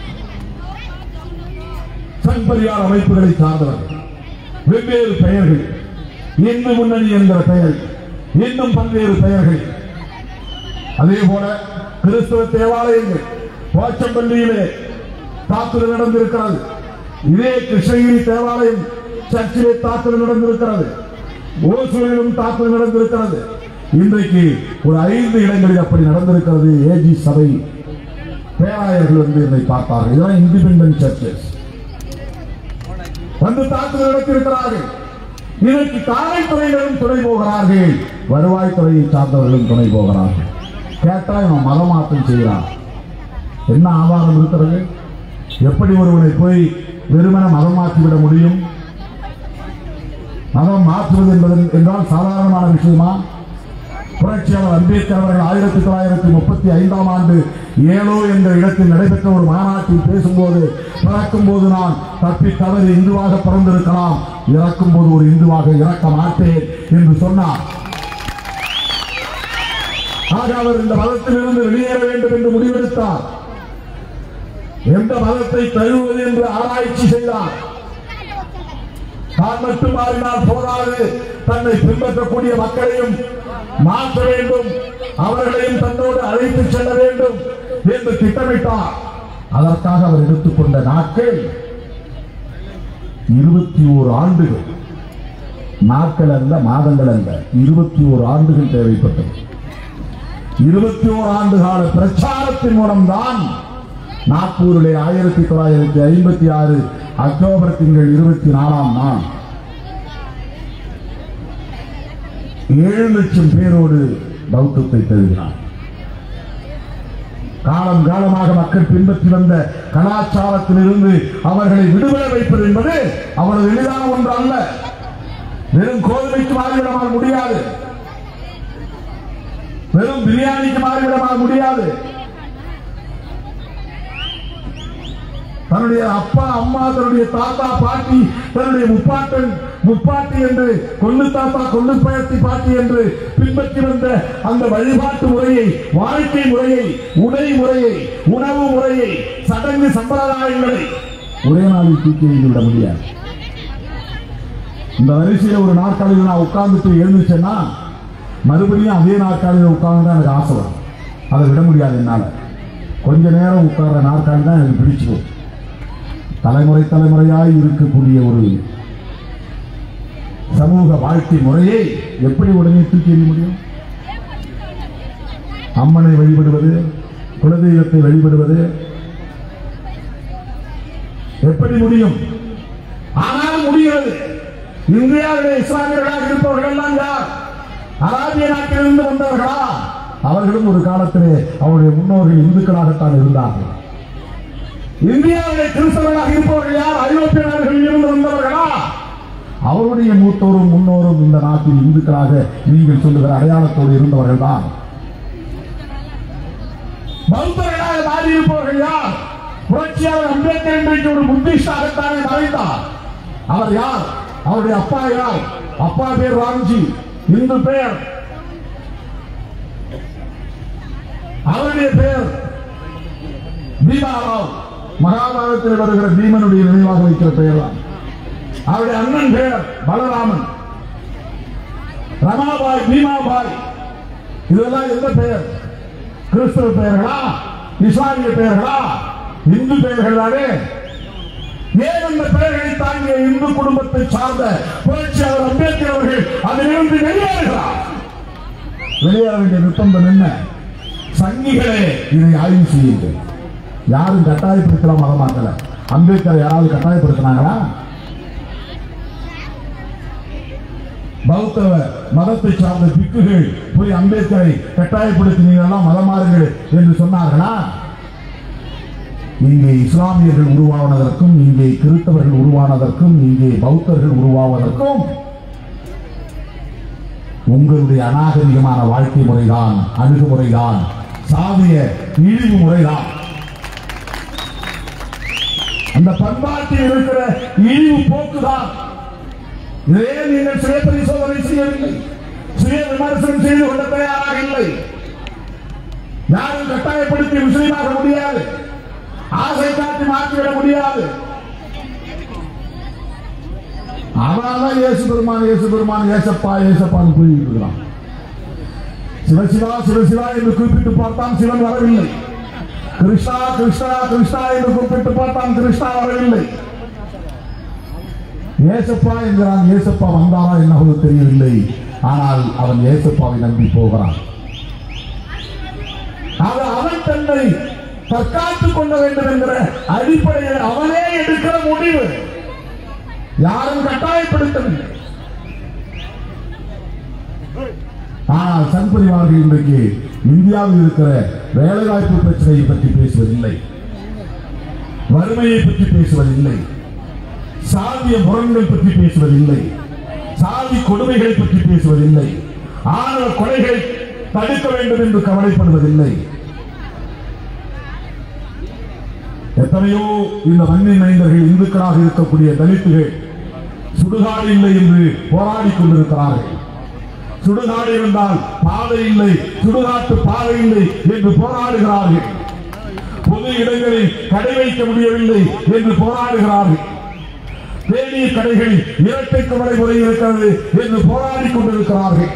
சங்பரியார் அமைப்புகளை சார்ந்தவர்கள் வெவ்வேறு பெயர்கள் இந்து முன்னணி என்கிற பெயர் இன்னும் பல்வேறு பெயர்கள் அதே போல கிறிஸ்தவ தேவாலயங்கள் போச்சம்பள்ளியிலே தாக்குதல் நடந்திருக்கிறது இதே கிருஷ்ணகிரி தேவாலயம் சர்ச்சிலே தாக்குதல் நடந்திருக்கிறது ஓசூரிலும் தாக்குதல் நடந்திருக்கிறது இன்றைக்கு ஒரு ஐந்து இடங்களில் அப்படி நடந்திருக்கிறது ஏஜி சபை பேராயர்கள் வந்து என்னை பார்த்தார்கள் இதெல்லாம் இண்டிபெண்டன்ட் சர்ச்சஸ் வந்து தாக்குதல் நடத்தியிருக்கிறார்கள் இதற்கு காவல்துறையினரும் துணை போகிறார்கள் வருவாய்த்துறையை சார்ந்தவர்களும் துணை போகிறார்கள் கேட்டா இவன் மதமாற்றம் செய்கிறான் என்ன ஆதாரம் இருக்கிறது எப்படி ஒருவனை போய் வெறுமன மதம் மாற்றிவிட முடியும் மதம் மாற்றுவது என்பது என்றால் சாதாரணமான விஷயமா புரட்சியாளர் அம்பேத்கர் அவர்கள் ஆயிரத்தி தொள்ளாயிரத்தி முப்பத்தி ஐந்தாம் ஆண்டு ஏலோ என்ற இடத்தில் நடைபெற்ற ஒரு மாநாட்டில் பேசும்போது பிறக்கும் போது நான் தப்பி தவறி இந்துவாக பிறந்திருக்கலாம் இறக்கும் போது ஒரு இந்துவாக இறக்க மாட்டேன் என்று சொன்னார் ஆக அவர் இந்த மதத்திலிருந்து வெளியேற வேண்டும் என்று முடிவெடுத்தார் எந்த மதத்தை தழுவது என்று ஆராய்ச்சி செய்தார் தான் மட்டும் மாறினால் போதாது தன்னை பின்பற்றக்கூடிய மக்களையும் மாற்ற வேண்டும் அவர்களையும் தன்னோடு அழைத்து செல்ல வேண்டும் என்று திட்டமிட்டார் அதற்காக அவர் எடுத்துக்கொண்ட நாட்கள் இருபத்தி ஓரு ஆண்டுகள் நாட்கள் அல்ல மாதங்கள் அல்ல இருபத்தி ஓரு ஆண்டுகள் தேவைப்பட்டது இருபத்தி ஓரு ஆண்டு கால பிரச்சாரத்தின் மூலம்தான் நாக்பூரிலே ஆயிரத்தி தொள்ளாயிரத்தி ஐம்பத்தி ஆறு அக்டோபர் திங்கள் இருபத்தி நாலாம் நாள் ஏழு லட்சம் பேரோடு பௌத்தத்தை தழுவினார் காலம் காலமாக மக்கள் பின்பற்றி வந்த கலாச்சாரத்திலிருந்து அவர்களை விடுதலை வைப்பது என்பது அவ்வளவு எளிதான ஒன்று அல்ல வெறும் கோதுமைக்கு மாறிவிடமாக முடியாது வெறும் பிரியாணிக்கு மாறிவிடமாக முடியாது தன்னுடைய அப்பா அம்மா தன்னுடைய தாத்தா பாட்டி தன்னுடைய முப்பாட்டன் முப்பாட்டி என்று கொள்ளு தாத்தா கொள்ளு பயத்தி பாட்டி என்று பின்பற்றி வந்த அந்த வழிபாட்டு முறையை வாழ்க்கை முறையை உடை முறையை உணவு முறையை சடங்கு சம்பிரதாயங்களை ஒரே நாளில் தூக்கி எறிந்து விட முடியாது இந்த வரிசையில் ஒரு நாற்காலியில் நான் உட்கார்ந்துட்டு எழுந்துச்சேன்னா மறுபடியும் அதே நாற்காலியில் உட்கார்ந்து எனக்கு ஆசை வரும் அதை விட முடியாது என்னால கொஞ்ச நேரம் உட்கார்ற நாற்காலி தான் எனக்கு பிடிச்சிடும் தலைமுறை தலைமுறையாய் இருக்கக்கூடிய ஒரு சமூக வாழ்க்கை முறையை எப்படி உடனே தூக்கி எறிய முடியும் அம்மனை வழிபடுவது குலதெய்வத்தை வழிபடுவது எப்படி முடியும் ஆனால் முடிகிறது இந்தியாவிலே இஸ்லாமியர்களாக இருப்பவர்கள் எல்லாம் யார் அராபிய நாட்டிலிருந்து வந்தவர்களா அவர்களும் ஒரு காலத்திலே அவருடைய முன்னோர்கள் இந்துக்களாகத்தான் இருந்தார்கள் இந்தியாவிலே கிறிஸ்தவர்களாக இருப்பவர்கள் யார் ஐரோப்பிய நாடுகளில் இருந்து வந்தவர்களா அவருடைய மூத்தோரும் முன்னோரும் இந்த நாட்டில் இந்துக்களாக நீங்கள் சொல்லுகிற அடையாளத்தோடு இருந்தவர்கள் தான் பௌத்தர்களாக மாறியிருப்பவர்கள் யார் புரட்சியாளர் அம்பேத்கர் இன்றைக்கு ஒரு புத்திஸ்டாகத்தானே மறைந்தார் அவர் யார் அவருடைய அப்பா யார் அப்பா பேர் ராம்ஜி இந்து பெயர் அவருடைய பெயர் பீமாராவ் மகாபாரதத்தில் வருகிற பீமனுடைய நினைவாக வைக்கிற பெயர் தான் அவருடைய அண்ணன் பெயர் பலராமன் ரமாபாய் பீமாபாய் இதெல்லாம் எந்த பெயர் கிறிஸ்தவ பெயர்களா இஸ்லாமிய பெயர்களா இந்து பெயர்கள் தானே ஏன் அந்த பெயர்களை தாங்கிய இந்து குடும்பத்தை சார்ந்த புரட்சியாளர் அம்பேத்கர் அவர்கள் அதிலிருந்து வெளியேறுகிறார் வெளியேற வேண்டிய நிர்பந்தம் என்ன சங்கிகளே இதை ஆய்வு செய்யுங்கள் யாரும் கட்டாயப்படுத்தலாம் மதமாக்கல அம்பேத்கர் யாராவது கட்டாயப்படுத்தினாங்களா பௌத்த மதத்தை சார்ந்த பிக்குகள் போய் அம்பேத்கரை கட்டாயப்படுத்தினீங்களா மதம் மாறுங்கள் என்று சொன்னார்களா இங்கே இஸ்லாமியர்கள் உருவானதற்கும் இங்கே கிறிஸ்தவர்கள் உருவானதற்கும் இங்கே பௌத்தர்கள் உருவாவதற்கும் உங்களுடைய அநாகரிகமான வாழ்க்கை முறைதான் அணுகுமுறைதான் சாதிய இழிவு முறைதான் அந்த பண்பாட்டில் இருக்கிற இழிவு போக்குதான் இதே நீங்கள் சுய பரிசோதனை செய்யவில்லை சுய விமர்சனம் செய்து கொள்ள தயாராக இல்லை யாரும் கட்டாயப்படுத்தி முஸ்லீமாக முடியாது ஆசை காட்டி மாற்றிவிட முடியாது அவனால்தான் இயேசு பெருமான் இயேசு பெருமான் ஏசப்பா ஏசப்பான்னு கூறிட்டு இருக்கிறான் சிவசிவா சிவசிவா என்று குறிப்பிட்டு பார்த்தான் சிவன் வரவில்லை கிருஷ்ணா கிருஷ்ணா கிருஷ்ணா என்று குறிப்பிட்டு பார்த்தான் கிருஷ்ணா வரவில்லை ஏசப்பா என்கிறான் ஏசப்பா வந்தாரா என்னவோ தெரியவில்லை ஆனால் அவன் ஏசப்பாவை நம்பி போகிறான் ஆக அவன் தன்னை தற்காத்துக் கொள்ள வேண்டும் என்கிற அடிப்படையில் அவனே எடுக்கிற முடிவு யாரும் கட்டாயப்படுத்தவில்லை ஆனால் சன்பரிவார்கள் இன்றைக்கு இந்தியாவில் இருக்கிற வேலைவாய்ப்பு பிரச்சனையை பற்றி பேசுவதில்லை வறுமையை பற்றி பேசுவதில்லை சாதிய முரண்கள் பற்றி பேசுவதில்லை சாதி கொடுமைகளை பற்றி பேசுவதில்லை ஆணவ கொலைகளை தடுக்க வேண்டும் என்று கவலைப்படுவதில்லை எத்தனையோ இந்த மண்ணின் மைந்தர்கள் இந்துக்களாக இருக்கக்கூடிய தலித்துகள் சுடுகாடு இல்லை என்று போராடிக் கொண்டிருக்கிறார்கள் சுடுகாடு இருந்தால் பாதை இல்லை சுடுகாட்டு பாதை இல்லை என்று போராடுகிறார்கள் பொது இடங்களில் கடை வைக்க முடியவில்லை என்று போராடுகிறார்கள் தேநீர் கடைகளில் இரட்டை கவலை முறை இருக்கிறது என்று போராடிக் கொண்டிருக்கிறார்கள்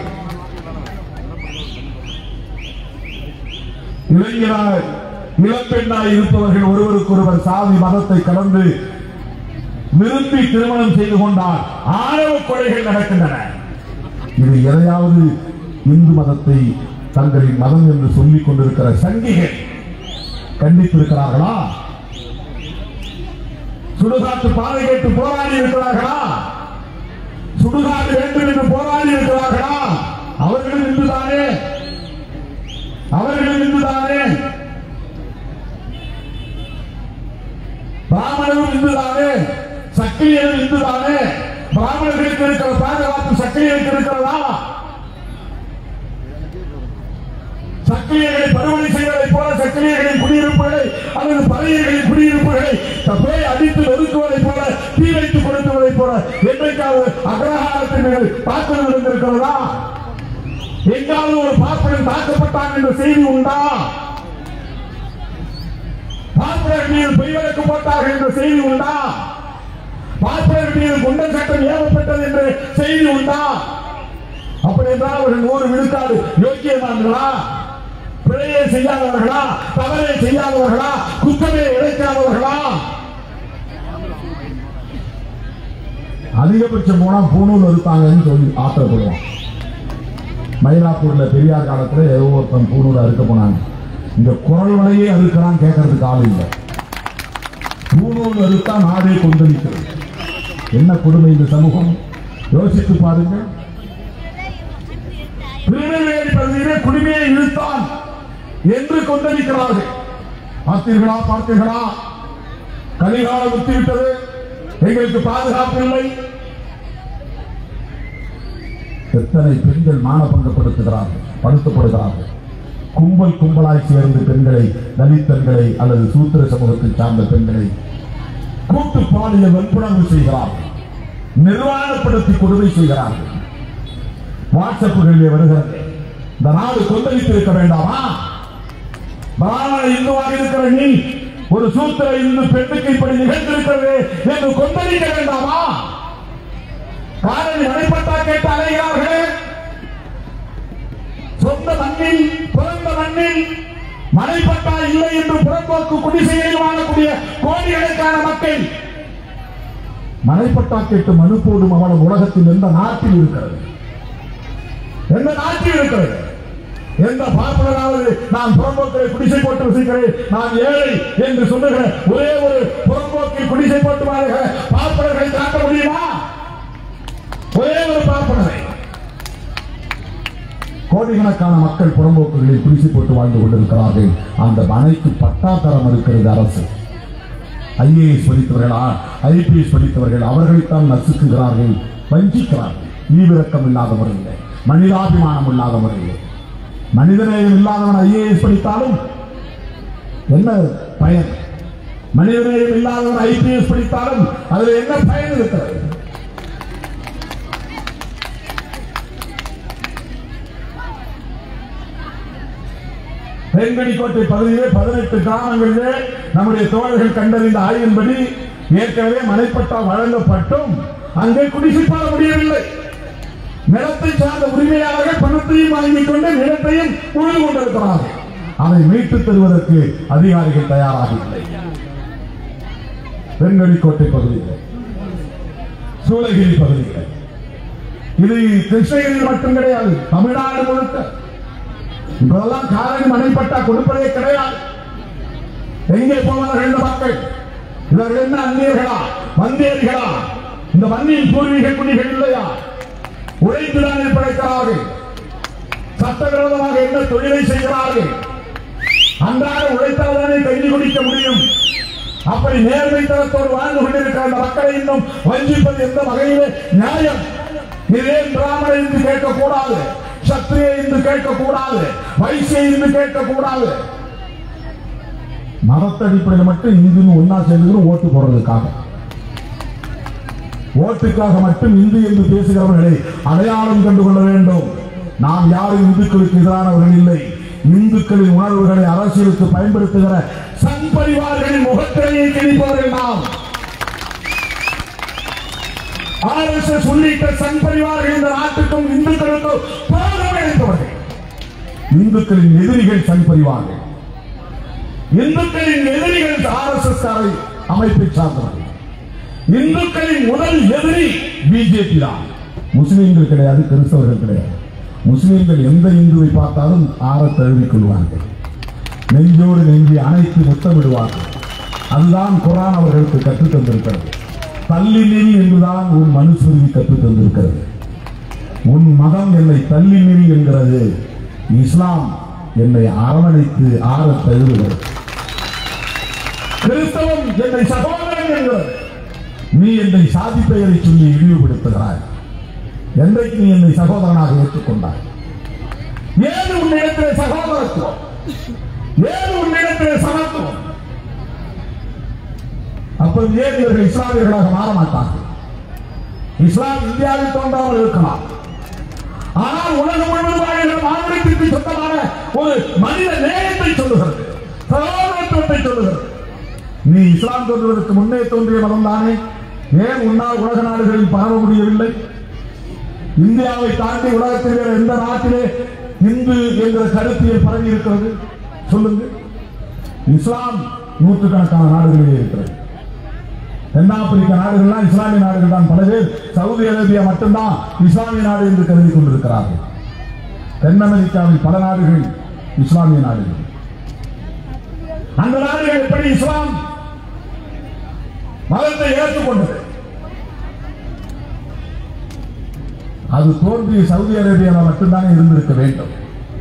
இளைஞராய் இளப்பெண்ணாய் இருப்பவர்கள் ஒருவருக்கொருவர் சாதி மதத்தை கடந்து விரும்பி திருமணம் செய்து கொண்டால் ஆணவ கொலைகள் நடக்கின்றன இது எதையாவது இந்து மதத்தை தங்களின் மதம் என்று சொல்லிக் கொண்டிருக்கிற சங்கிகள் கண்டித்திருக்கிறார்களா சுடுகாட்டு பாதை கேட்டு போராடி இருக்கிறார்களா சுடுகாடு வேண்டும் என்று போராடி இருக்கிறார்களா அவர்களும் இந்துதானே அவர்களும் இந்துதானே பிராமணரும் இந்துதானே சக்கிரியரும் இந்துதானே பிராமணர்களுக்கு இருக்கிற பாதுகாப்பு சக்கிரியருக்கு இருக்கிறதா சக்கிரியர்களை பருவனை செய்வதைப் போல சக்கிரியர்களின் குடியிருப்புகளை அல்லது பறையர்களின் குடியிருப்புகளை போய் அடித்து நொறுக்குவதைப் போல தீ வைத்து கொடுத்துவதைப் போல என்றைக்காவது அக்ரஹாரத்தின் மேல் தாக்குதல் நடந்திருக்கிறதா எங்காவது ஒரு பார்ப்பனன் தாக்கப்பட்டான் என்ற செய்தி உண்டா பார்ப்பனர் மீது பொய் வழக்கு போட்டார்கள் என்ற செய்தி உண்டா பார்ப்பனர் மீது குண்டர் சட்டம் ஏவப்பட்டது என்ற செய்தி உண்டா அப்படி என்றால் அவர்கள் நூறு விழுக்காடு யோக்கியமானவர்களா பிழையை செய்யாதவர்களா தவறை செய்யாதவர்களா குற்றமே இழைக்காதவர்களா அதிகபட்சம் போனா பூணூல் இருப்பாங்கன்னு சொல்லி ஆத்திரப்படுவோம் மயிலாப்பூர்ல பெரியார் காலத்துல ஏதோ ஒருத்தன் பூணூல் அறுக்க போனாங்க இந்த குரல் வலையே அறுக்கிறான் கேட்கறதுக்கு ஆள் இல்லை பூணூல் அறுத்தா நாடே கொந்தளிக்கிறது என்ன கொடுமை இந்த சமூகம் யோசித்து பாருங்க திருநெல்வேலி பகுதியிலே குடிமையை இழுத்தான் என்று கொந்தளிக்கிறார்கள் பார்த்தீர்களா பார்த்தீர்களா கலிகாலம் விட்டுவிட்டது எங்களுக்கு பாதுகாப்பு இல்லை எத்தனை பெண்கள் மானபங்கப்படுத்துகிறார்கள் படுத்தப்படுகிறார்கள் கும்பல் கும்பலாய் சேர்ந்து பெண்களை தலித்தன்களை அல்லது சூத்திர சமூகத்தை சார்ந்த பெண்களை கூட்டு பாலியல் வன்புணர்வு செய்கிறார்கள் நிர்வாணப்படுத்தி கொடுமை செய்கிறார்கள் வாட்ஸ்அப்புகளிலே வருகிறது இந்த நாடு கொந்தளித்திருக்க வேண்டாமா பிராமண இந்துவாக இருக்கிற நீ ஒரு சூத்திர இந்து பெண்ணுக்கு இப்படி நிகழ்ந்திருக்கிறது என்று கொந்தளிக்க வேண்டாமா காரணி மனைப்பட்டா கேட்டு அலைகிறார்களே சொந்த மண்ணில் பிறந்த மண்ணில் மனைப்பட்டா இல்லை என்று புறம்போக்கு குடிசையில் வாழக்கூடிய கோடிக்கணக்கான மக்கள் மனைப்பட்டா கேட்டு மனு போடும் அவலம் உலகத்தில் எந்த நாட்டில் இருக்கிறது எந்த நாட்டில் இருக்கிறது எந்த பார்ப்பனராவது நான் புறம்போக்கை குடிசை போட்டு வசிக்கிறேன் நான் ஏழை என்று சொல்லுகிற ஒரே ஒரு புறம்போக்கை குடிசை போட்டு வாழ்கிற பார்ப்பனர்களை காட்ட முடியுமா ஒரே ஒரு பார்ப்பனரை கோடிக்கணக்கான மக்கள் புறம்போக்குகளில் குடிசை போட்டு வாழ்ந்து கொண்டிருக்கிறார்கள் அந்த மனைக்கு பட்டா தரம் இருக்கிறது அரசு ஐஏஎஸ் படித்தவர்களா ஐபிஎஸ் படித்தவர்கள் அவர்களைத்தான் நசுக்குகிறார்கள் வஞ்சிக்கிறார்கள் ஈவிரக்கம் இல்லாத முறையில் மனிதாபிமானம் இல்லாத முறையில் மனிதநேயம் இல்லாதவன் ஐஏஎஸ் படித்தாலும் என்ன பயன் மனிதநேயம் இல்லாதவன் ஐபிஎஸ் படித்தாலும் அதுல என்ன பயன் இருக்கிறது தேன்கனிக்கோட்டை பகுதியிலே பதினெட்டு கிராமங்களிலே நம்முடைய தோழர்கள் கண்டறிந்த ஆய்வின்படி ஏற்கனவே மனைப்பட்டா வழங்கப்பட்டும் அங்கே குடிசை பாட முடியவில்லை நிலத்தை சார்ந்த உரிமையாளர்கள் பணத்தையும் வாங்கிக் கொண்டு நிலத்தையும் உழுது கொண்டிருக்கிறார்கள் அதை மீட்டுத் தருவதற்கு அதிகாரிகள் தயாராக இல்லை தென்கனிக்கோட்டை பகுதியில் சூளகிரி பகுதியில் இது கிருஷ்ணகிரியில் மட்டும் கிடையாது தமிழ்நாடு முழுக்க இப்பெல்லாம் காரணி மனைப்பட்டா கொடுப்பதே கிடையாது எங்கே போவார்கள் இந்த மக்கள் இவர்கள் என்ன அந்நியர்களா வந்தியர்களா இந்த மண்ணின் பூர்வீக குடிகள் இல்லையா உழைத்துதானே பிழைக்கிறார்கள் சட்டவிரோதமாக என்ன தொழிலை செய்கிறார்கள் அன்றாட உழைத்தால்தானே கைதி குடிக்க முடியும் அப்படி நேர்மைத்தனத்தோடு வாழ்ந்து கொண்டிருக்கிற அந்த மக்களை இன்னும் வஞ்சிப்பது எந்த வகையிலே நியாயம் இதே பிராமண என்று கேட்கக்கூடாது சத்திரிய என்று கேட்கக்கூடாது வைசிய என்று கேட்கக்கூடாது மதத்த அடிப்படையில் மட்டும் இந்துன்னு ஒன்னா சேர்ந்து ஓட்டு போடுறதுக்காக ஓட்டுக்காக மட்டும் இந்து என்று பேசுகிறவர்களை அடையாளம் கண்டு கொள்ள வேண்டும் நாம் யாரும் இந்துக்களுக்கு எதிரானவர்கள் இல்லை இந்துக்களின் உணர்வுகளை அரசியலுக்கு பயன்படுத்துகிற சங் பரிவார்களின் முகத்திரையை கிழிப்பவர்கள் நாம் ஆர்எஸ்எஸ் உள்ளிட்ட சங் பரிவார்கள் இந்த நாட்டுக்கும் இந்துக்களுக்கும் பாடம் எடுத்தவர்கள் இந்துக்களின் எதிரிகள் சங் பரிவார்கள் இந்துக்களின் எதிரிகள் ஆர்எஸ்எஸ் அமைப்பை சார்ந்தவர்கள் இந்துக்களின் முதல் எதிரி பிஜேபி தான் முஸ்லீம்கள் கிடையாது கிறிஸ்தவர்கள் கிடையாது முஸ்லீம்கள் எந்த இந்துவை பார்த்தாலும் ஆற தழுவிக் கொள்வார்கள் நெஞ்சோடு நெஞ்சை அணைத்து முத்தமிடுவார்கள் அதுதான் குரான் அவர்களுக்கு கற்றுத் தந்திருக்கிறது தள்ளி நில் என்றுதான் உன் மனுஸ்மிருதி கற்றுத் தந்திருக்கிறது உன் மதம் என்னை தள்ளி நில் என்கிறது இஸ்லாம் என்னை அரவணைத்து ஆற தழுவுகிறது கிறிஸ்தவம் என்னை சகோதரன் என்கிறது நீ என்னை சாதி பெயரை சொல்லி இழிவுபடுத்துகிறாய் என்றைக்கு நீ என்னை சகோதரனாக ஏற்றுக்கொண்டாய் ஏது உன்னிடத்திலே சகோதரத்துவம் ஏது உன்னிடத்திலே சமத்துவம் அப்போது ஏன் இவர்கள் இஸ்லாமியர்களாக மாற மாட்டார்கள் இஸ்லாம் இந்தியாவில் தோன்றாமல் இருக்கலாம் ஆனால் உலகம் முழுவதும் வாழ்கிற மாநிலத்திற்கு சொந்தமான ஒரு மனித நேயத்தை சொல்லுகிறது சகோதரத்துவத்தை சொல்லுகிறது நீ இஸ்லாம் தோன்றுவதற்கு முன்னே தோன்றிய மதம் தானே ஏன் உன்னால் உலக நாடுகளில் பரவ முடியவில்லை இந்தியாவை தாண்டி உலகத்தில் வேறு எந்த நாட்டிலே இந்து என்கிற கருத்தியல் பரவி இருக்கிறது சொல்லுங்க இஸ்லாம் நூற்றுக்கணக்கான நாடுகளிலே இருக்கிறது தென்னாப்பிரிக்க நாடுகள்லாம் இஸ்லாமிய நாடுகள் தான் பல பேர் சவுதி அரேபியா மட்டும்தான் இஸ்லாமிய நாடு என்று கருதி கொண்டிருக்கிறார்கள் தென் அமெரிக்காவில் பல நாடுகள் இஸ்லாமிய நாடுகள் அந்த நாடுகள் எப்படி இஸ்லாம் மதத்தை ஏற்றுக்கொண்டது அது தோன்றிய சவுதி அரேபியாவில் மட்டும்தானே இருந்திருக்க வேண்டும்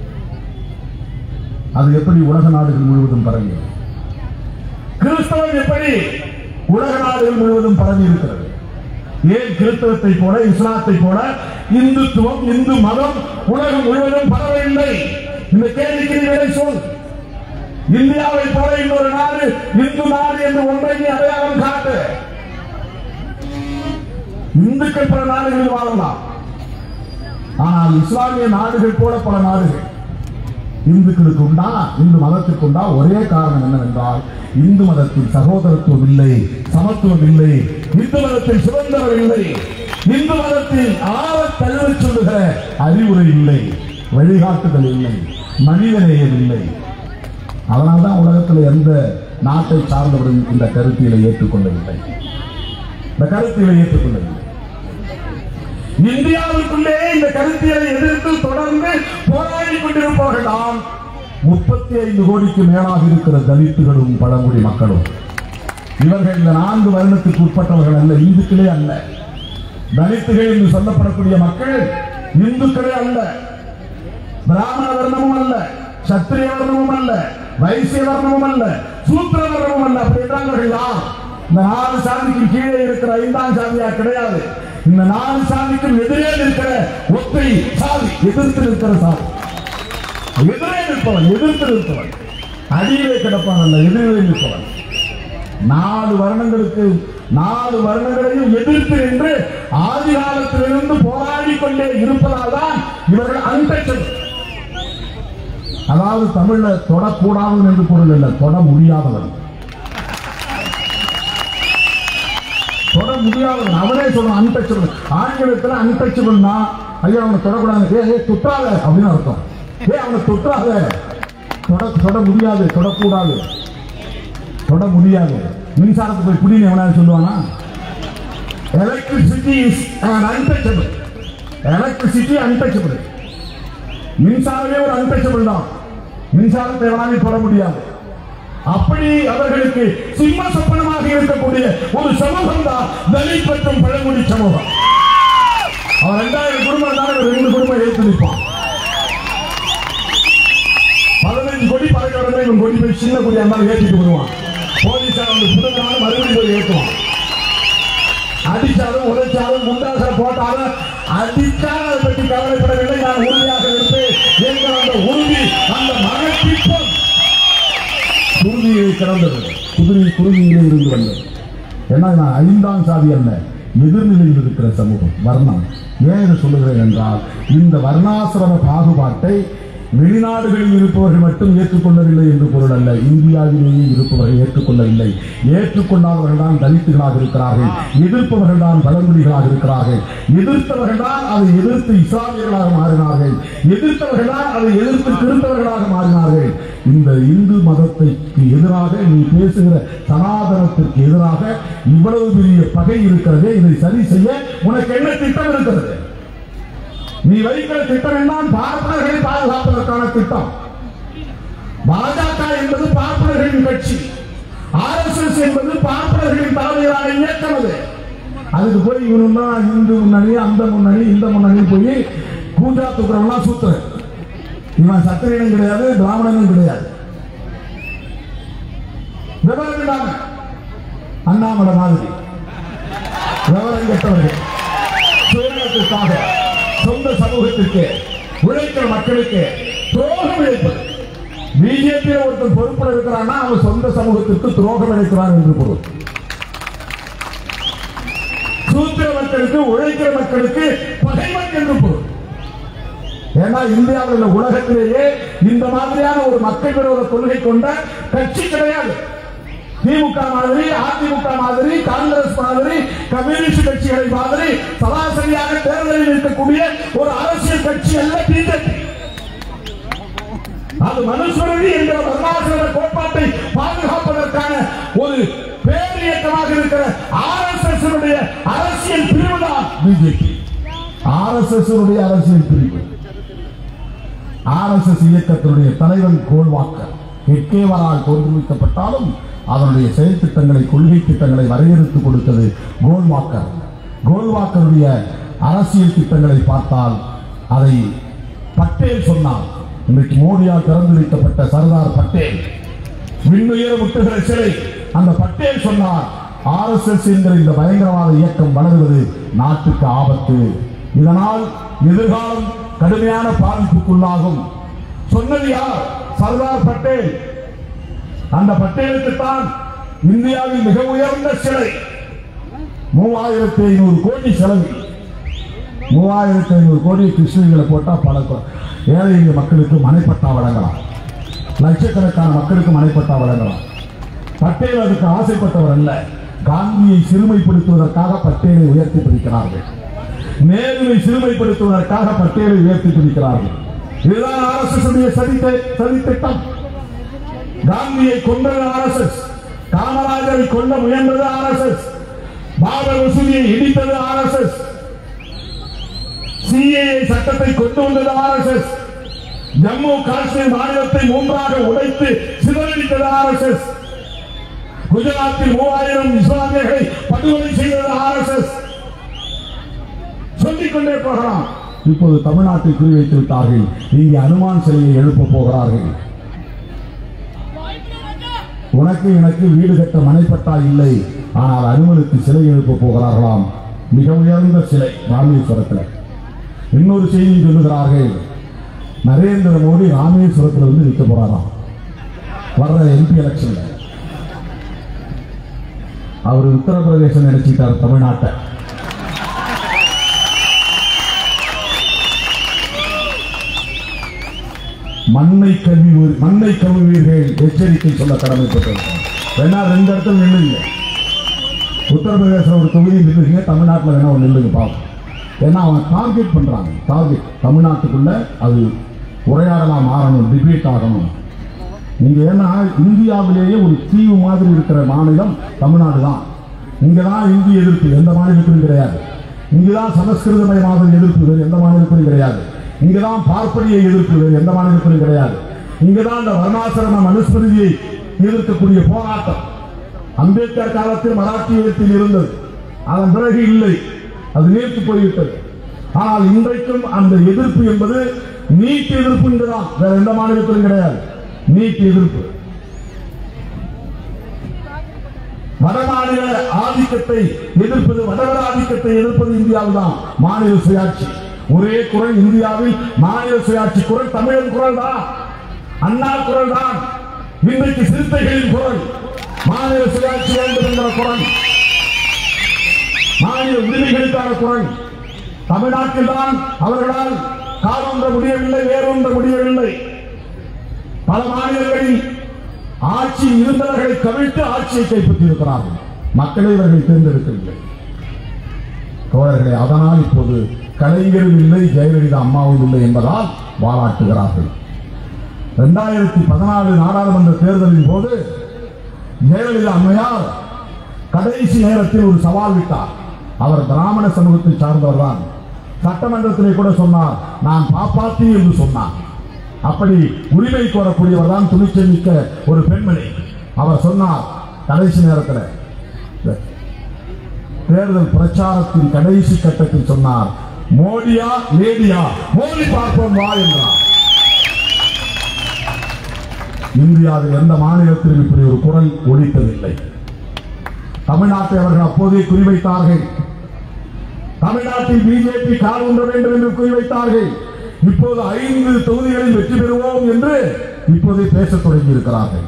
அது எப்படி உலக நாடுகள் முழுவதும் பரவியது கிறிஸ்தவம் எப்படி உலக நாடுகள் முழுவதும் பரவி இருக்கிறது ஏன் கிறிஸ்தவத்தை போல இஸ்லாத்தை போல இந்துத்துவம் இந்து மதம் உலகம் முழுவதும் பரவவில்லை இந்த கேள்விக்கு நீ விடை சொல் இந்தியாவை போல இன்னொரு நாடு இந்து நாடு என்று ஒன்றை நீ அடையாளம் காட்டு இந்துக்கள் பல நாடுகளில் வாழலாம் ஆனால் இஸ்லாமிய நாடுகள் போல பல நாடுகள் இந்துக்களுக்கு உண்டா இந்து மதத்திற்கு உண்டா ஒரே காரணம் என்னவென்றால் இந்து மதத்தில் சகோதரத்துவம் இல்லை சமத்துவம் இல்லை இந்து மதத்தில் சுதந்திரம் இல்லை இந்து மதத்தில் ஆழ தழுவி சொல்லுகிற அறிவுரை இல்லை வழிகாட்டுதல் இல்லை மனிதநேயம் இல்லை அதனால்தான் உலகத்தில் எந்த நாட்டை சார்ந்தவரும் இந்த கருத்தியலை ஏற்றுக்கொள்ளவில்லை இந்த கருத்தியலை ஏற்றுக்கொள்ளவில்லை இந்தியாவுக்குள்ளே இந்த கருத்தியலை எதிர்த்து தொடர்ந்து போராடி கொண்டிருப்பவர்கள் தான் முப்பத்தி ஐந்து கோடிக்கு மேலாக இருக்கிற தலித்துகளும் பழங்குடி மக்களும் இவர்கள் இந்த நான்கு வருடத்துக்கு உட்பட்டவர்கள் அல்ல இந்துக்களே அல்ல தலித்துகள் என்று சொல்லப்படக்கூடிய மக்கள் இந்துக்களே அல்ல பிராமண வர்ணமும் அல்ல சத்திரிய வர்ணமும் அல்ல வைசிய வர்ணமும் அல்ல சூத்திர வர்ணமும் அல்ல அப்படி என்றால் அவர்கள் யார் இந்த நாலு சாதிக்கு கீழே இருக்கிற ஐந்தாம் சாதியா கிடையாது இந்த நாலு சாதிக்கும் எதிரே இருக்கிற ஒத்தை சாதி எதிர்த்து நிற்கிற சாதி எதிரே நிற்பவன் எதிர்த்து நிற்பவன் அடியிலே கிடப்பான் அல்ல எதிரிலே நிற்பவன் நாலு வருடங்களுக்கு நாலு வருடங்களையும் எதிர்த்து நின்று ஆதி காலத்திலிருந்து போராடி கொண்டே இருப்பதால் தான் இவர்கள் அன்பெற்றது அதாவது தமிழ்ல தொடக்கூடாதவன் என்று பொருள் இல்லை தொட முடியாதவன் தொட முடியாதவன் அவனே சொல்றான் அன்டச்சபிள் ஆங்கிலத்துல அன்டச்சபிள்னா ஐயா அவனை தொடக்கூடாது ஏ ஏ தொட்டாத அப்படின்னு அர்த்தம் ஏ அவனை தொட்டாத தொட தொட முடியாது தொடக்கூடாது தொட முடியாது மின்சாரத்தை போய் புடின்னு எவனாவது சொல்லுவானா electricity is untouchable electricity untouchable மின்சாரமே ஒரு அன்டச்சபிள் தான் மின்சாரத்தை எவனாலையும் தொட முடியாது அப்படி அவர்களுக்கு சிம்ம சொப்பனமாக இருக்கக்கூடிய ஒரு சமூகம் தான் தலித் மற்றும் பழங்குடி சமூகம் அவன் ரெண்டாயிரம் குடும்பம் தான் ஒரு ரெண்டு குடும்பம் எடுத்து நிற்பான் பதினஞ்சு கோடி பறக்கிறவங்க இவன் கொடி போய் சின்ன கொடியா இருந்தாலும் ஏற்றிட்டு வருவான் போலீசார் வந்து புடுங்கினாலும் மறுபடியும் போய் ஏற்றுவான் அடிச்சாலும் உடைச்சாலும் முண்டாச போட்டாலும் அடிச்சாலும் அதை பற்றி கவலைப்படவில்லை நான் உறுதியாக இருப்பேன் எங்கள் அந்த உறுதி அந்த மனத்திற்பம் குருதியை கிடந்தது குதிரை குருதியிலே இருந்து வந்தது ஏன்னா நான் ஐந்தாம் சாதி அல்ல எதிர்நிலையில் இருக்கிற சமூகம் வர்ணம் ஏன் இதை சொல்லுகிறேன் என்றால் இந்த வர்ணாசிரம பாகுபாட்டை வெளிநாடுகளில் இருப்பவர்கள் மட்டும் ஏற்றுக்கொள்ளவில்லை என்று பொருள் அல்ல இந்தியாவிலேயே இருப்பவர்கள் ஏற்றுக்கொள்ளவில்லை ஏற்றுக்கொண்டாதவர்கள் தான் தலித்துகளாக இருக்கிறார்கள் எதிர்ப்பவர்கள் தான் பழங்குடிகளாக இருக்கிறார்கள் எதிர்த்தவர்கள் தான் அதை எதிர்த்து இஸ்லாமியர்களாக மாறினார்கள் எதிர்த்தவர்கள் தான் அதை எதிர்த்து கிறிஸ்தவர்களாக மாறினார்கள் இந்த இந்து மதத்திற்கு எதிராக நீ பேசுகிற சனாதனத்திற்கு எதிராக இவ்வளவு பெரிய பகை இருக்கிறது இதை சரி செய்ய உனக்கு என்ன திட்டம் இருக்கிறது நீ வைக்கிற திட்டம் எல்லாம் பார்ப்பனர்களை பாதுகாப்பதற்கான திட்டம் பாஜக என்பது பார்ப்பனர்களின் கட்சி ஆர்எஸ்எஸ் என்பது பார்ப்பனர்களின் தலைமையிலான இயக்கம் அது அதுக்கு போய் இவனுன்னா இந்து முன்னணி அந்த முன்னணி இந்த முன்னணி போய் பூஜா துக்குறவெல்லாம் சுத்துறேன் இவன் சத்திரியனும் கிடையாது பிராமணனும் கிடையாது விவரம் இல்லாம அண்ணாமலை மாதிரி விவரம் கெட்டவர்கள் சுயநலத்திற்காக சொந்த சமூகத்திற்கு உழைக்கிற மக்களுக்கு துரோகம் இழைப்பது பிஜேபி ஒருத்தன் பொறுப்புல இருக்கிறான்னா அவன் சொந்த சமூகத்திற்கு துரோகம் இழைக்கிறான் என்று பொருள் சூத்திர மக்களுக்கு உழைக்கிற மக்களுக்கு பகைவன் என்று பொருள் ஏன்னா இந்தியாவில் உள்ள உலகத்திலேயே இந்த மாதிரியான ஒரு மக்கள் விரோத கொள்கை கொண்ட கட்சி கிடையாது திமுக மாதிரி அதிமுக மாதிரி காங்கிரஸ் மாதிரி கம்யூனிஸ்ட் கட்சிகளை மாதிரி சராசரியாக தேர்தலில் இருக்கக்கூடிய ஒரு அரசியல் கட்சி அல்ல பிஜேபி அது மனுஸ்வரதி என்கிற வர்ணாசிரம கோட்பாட்டை பாதுகாப்பதற்கான ஒரு பேரியக்கமாக இருக்கிற ஆர் எஸ் எஸ் அரசியல் பிரிவு தான் பிஜேபி ஆர் எஸ் எஸ் அரசியல் பிரிவு ஆர் எஸ் எஸ் இயக்கத்தினுடைய தலைவன் கோல்வாக்கர் எக்கேவரால் தோற்றுவிக்கப்பட்டாலும் அதனுடைய செயல் திட்டங்களை கொள்கை திட்டங்களை வரையறுத்து கொடுத்தது கோல்வாக்கர் கோல்வாக்கருடைய அரசியல் திட்டங்களை பார்த்தால் அதை பட்டேல் சொன்னார் இன்றைக்கு மோடியால் திறந்து வைக்கப்பட்ட சர்தார் பட்டேல் விண்ணுயர முட்டுகிற சிலை அந்த பட்டேல் சொன்னார் ஆர் எஸ் எஸ் என்கிற இந்த பயங்கரவாத இயக்கம் வளருவது நாட்டுக்கு ஆபத்து இதனால் எதிர்காலம் கடுமையான பாதிப்புக்குள்ளாகும் சொன்னது யார் சர்தார் பட்டேல் அந்த பட்டேலுக்கு தான் இந்தியாவில் மிக உயர்ந்த சிலை மூவாயிரத்தி ஐநூறு கோடி செலவு மூவாயிரத்தி ஐநூறு கோடி கிருஷ்ணகிரிகளை போட்டா பல கொ- ஏழை எளிய மக்களுக்கு மனைப்பட்டா வழங்கலாம் லட்சக்கணக்கான மக்களுக்கு மனைப்பட்டா வழங்கலாம் பட்டேல் அதுக்கு ஆசைப்பட்டவர் அல்ல காந்தியை சிறுமைப்படுத்துவதற்காக பட்டேலை உயர்த்தி பிடிக்கிறார்கள் நேருவை சிறுமைப்படுத்துவதற்காக பட்டேலை உயர்த்தி பிடிக்கிறார்கள் இதுதான் ஆர்எஸ்எஸ் உடைய சதித்தை சதித்திட்டம் காந்தியை கொன்றது ஆர்எஸ்எஸ் காமராஜரை கொல்ல முயன்றது ஆர்எஸ்எஸ் பாபர் மசூதியை இடித்தது ஆர்எஸ்எஸ் சிஏஏ சட்டத்தை கொண்டு வந்தது ஆர்எஸ்எஸ் ஜம்மு காஷ்மீர் மாநிலத்தை மூன்றாக உடைத்து சிதறடித்தது ஆர்எஸ்எஸ் குஜராத்தில் மூவாயிரம் இஸ்லாமியர்களை படுகொலை செய்தது ஆர்எஸ்எஸ் சொல்லிக் கொண்டே போகலாம் இப்போது தமிழ்நாட்டை குறிவைத்து விட்டார்கள் இங்கே அனுமான் சிலையை எழுப்ப போகிறார்கள் உனக்கு எனக்கு வீடு கட்ட மனைப்பட்டா இல்லை ஆனால் அனுமனுக்கு சிலை எழுப்ப போகிறார்களாம் மிக உயர்ந்த சிலை ராமேஸ்வரத்தில் இன்னொரு செய்தி சொல்லுகிறார்கள் நரேந்திர மோடி ராமேஸ்வரத்தில் வந்து நிற்க போறாராம் வர்ற எம்பி எலெக்ஷன்ல அவர் உத்தரப்பிரதேசம் நினைச்சிட்டார் தமிழ்நாட்டை மண்ணை கல்வி மண்ணை கழுவீர்கள் எச்சரிக்கை சொல்ல கடமைப்பட்டிருக்கோம் வேணா ரெண்டு இடத்துல நில்லுங்க உத்தரப்பிரதேசம் ஒரு தொகுதி நில்லுங்க தமிழ்நாட்டில் வேணா ஒரு நில்லுங்க பாவம் ஏன்னா அவன் டார்கெட் பண்றாங்க டார்கெட் தமிழ்நாட்டுக்குள்ள அது உரையாடலா மாறணும் டிபேட் ஆகணும் நீங்க ஏன்னா இந்தியாவிலேயே ஒரு தீவு மாதிரி இருக்கிற மாநிலம் தமிழ்நாடு தான் இங்க தான் இந்தி எதிர்ப்பு எந்த மாநிலத்திலும் கிடையாது இங்குதான் சமஸ்கிருதமயமாக எதிர்ப்பு வேறு எந்த மாநிலத்திலும் கிடையாது இங்குதான் பார்ப்பனிய எதிர்ப்பு வேறு எந்த மாநிலத்திலும் கிடையாது இங்குதான் இந்த வர்ணாசிரம மனுஸ்மிருதியை எதிர்க்கக்கூடிய போராட்டம் அம்பேத்கர் காலத்தில் மராட்டியத்தில் இருந்தது அதன் பிறகு இல்லை அது நீர்த்து போய்விட்டது ஆனால் இன்றைக்கும் அந்த எதிர்ப்பு என்பது நீட் எதிர்ப்பு என்றுதான் வேற எந்த மாநிலத்திலும் கிடையாது நீட் எதிர்ப்பு வடமாநில ஆதிக்கத்தை எதிர்ப்பது வடவர ஆதிக்கத்தை எதிர்ப்பது இந்தியாவில் தான் மாநில சுயாட்சி ஒரே குரல் இந்தியாவில் மாநில சுயாட்சி குரல் தமிழன் குரல் தான் அண்ணா குரல் தான் இன்றைக்கு சிறுத்தைகளின் குரல் மாநில சுயாட்சி வேண்டும் என்கிற குரல் மாநில உரிமைகளுக்கான குரல் தமிழ்நாட்டில் தான் அவர்களால் காலொன்ற முடியவில்லை வேறொன்ற முடியவில்லை பல மாநிலங்களில் ஆட்சி இருந்தவர்களை கவிழ்த்து ஆட்சியை கைப்பற்றியிருக்கிறார்கள் மக்களை இவர்கள் தேர்ந்தெடுக்கவில்லை தோழர்களே அதனால் இப்போது கலைஞரும் இல்லை ஜெயலலிதா அம்மாவும் இல்லை என்பதால் பாராட்டுகிறார்கள் இரண்டாயிரத்தி பதினாலு நாடாளுமன்ற தேர்தலின் போது ஜெயலலிதா அம்மையார் கடைசி நேரத்தில் ஒரு சவால் விட்டார் அவர் பிராமண சமூகத்தை சார்ந்தவர் தான் சட்டமன்றத்திலே கூட சொன்னார் நான் பாப்பாத்தி என்று சொன்னார் அப்படி உரிமை கோரக்கூடியவர் தான் துணிச்சல் மிக்க ஒரு பெண்மணி அவர் சொன்னார் கடைசி நேரத்தில் தேர்தல் பிரச்சாரத்தின் கடைசி கட்டத்தில் சொன்னார் மோடியா லேடியா மோடி பார்ப்போம் வா என்றார் இந்தியாவில் எந்த மாநிலத்திலும் இப்படி ஒரு குரல் ஒலித்ததில்லை தமிழ்நாட்டை அவர்கள் அப்போதே குறிவைத்தார்கள் தமிழ்நாட்டில் பிஜேபி கால் ஒன்ற வேண்டும் என்று குறிவைத்தார்கள் இப்போது ஐந்து தொகுதிகளில் வெற்றி பெறுவோம் என்று இப்போதே பேசத் தொடங்கி இருக்கிறார்கள்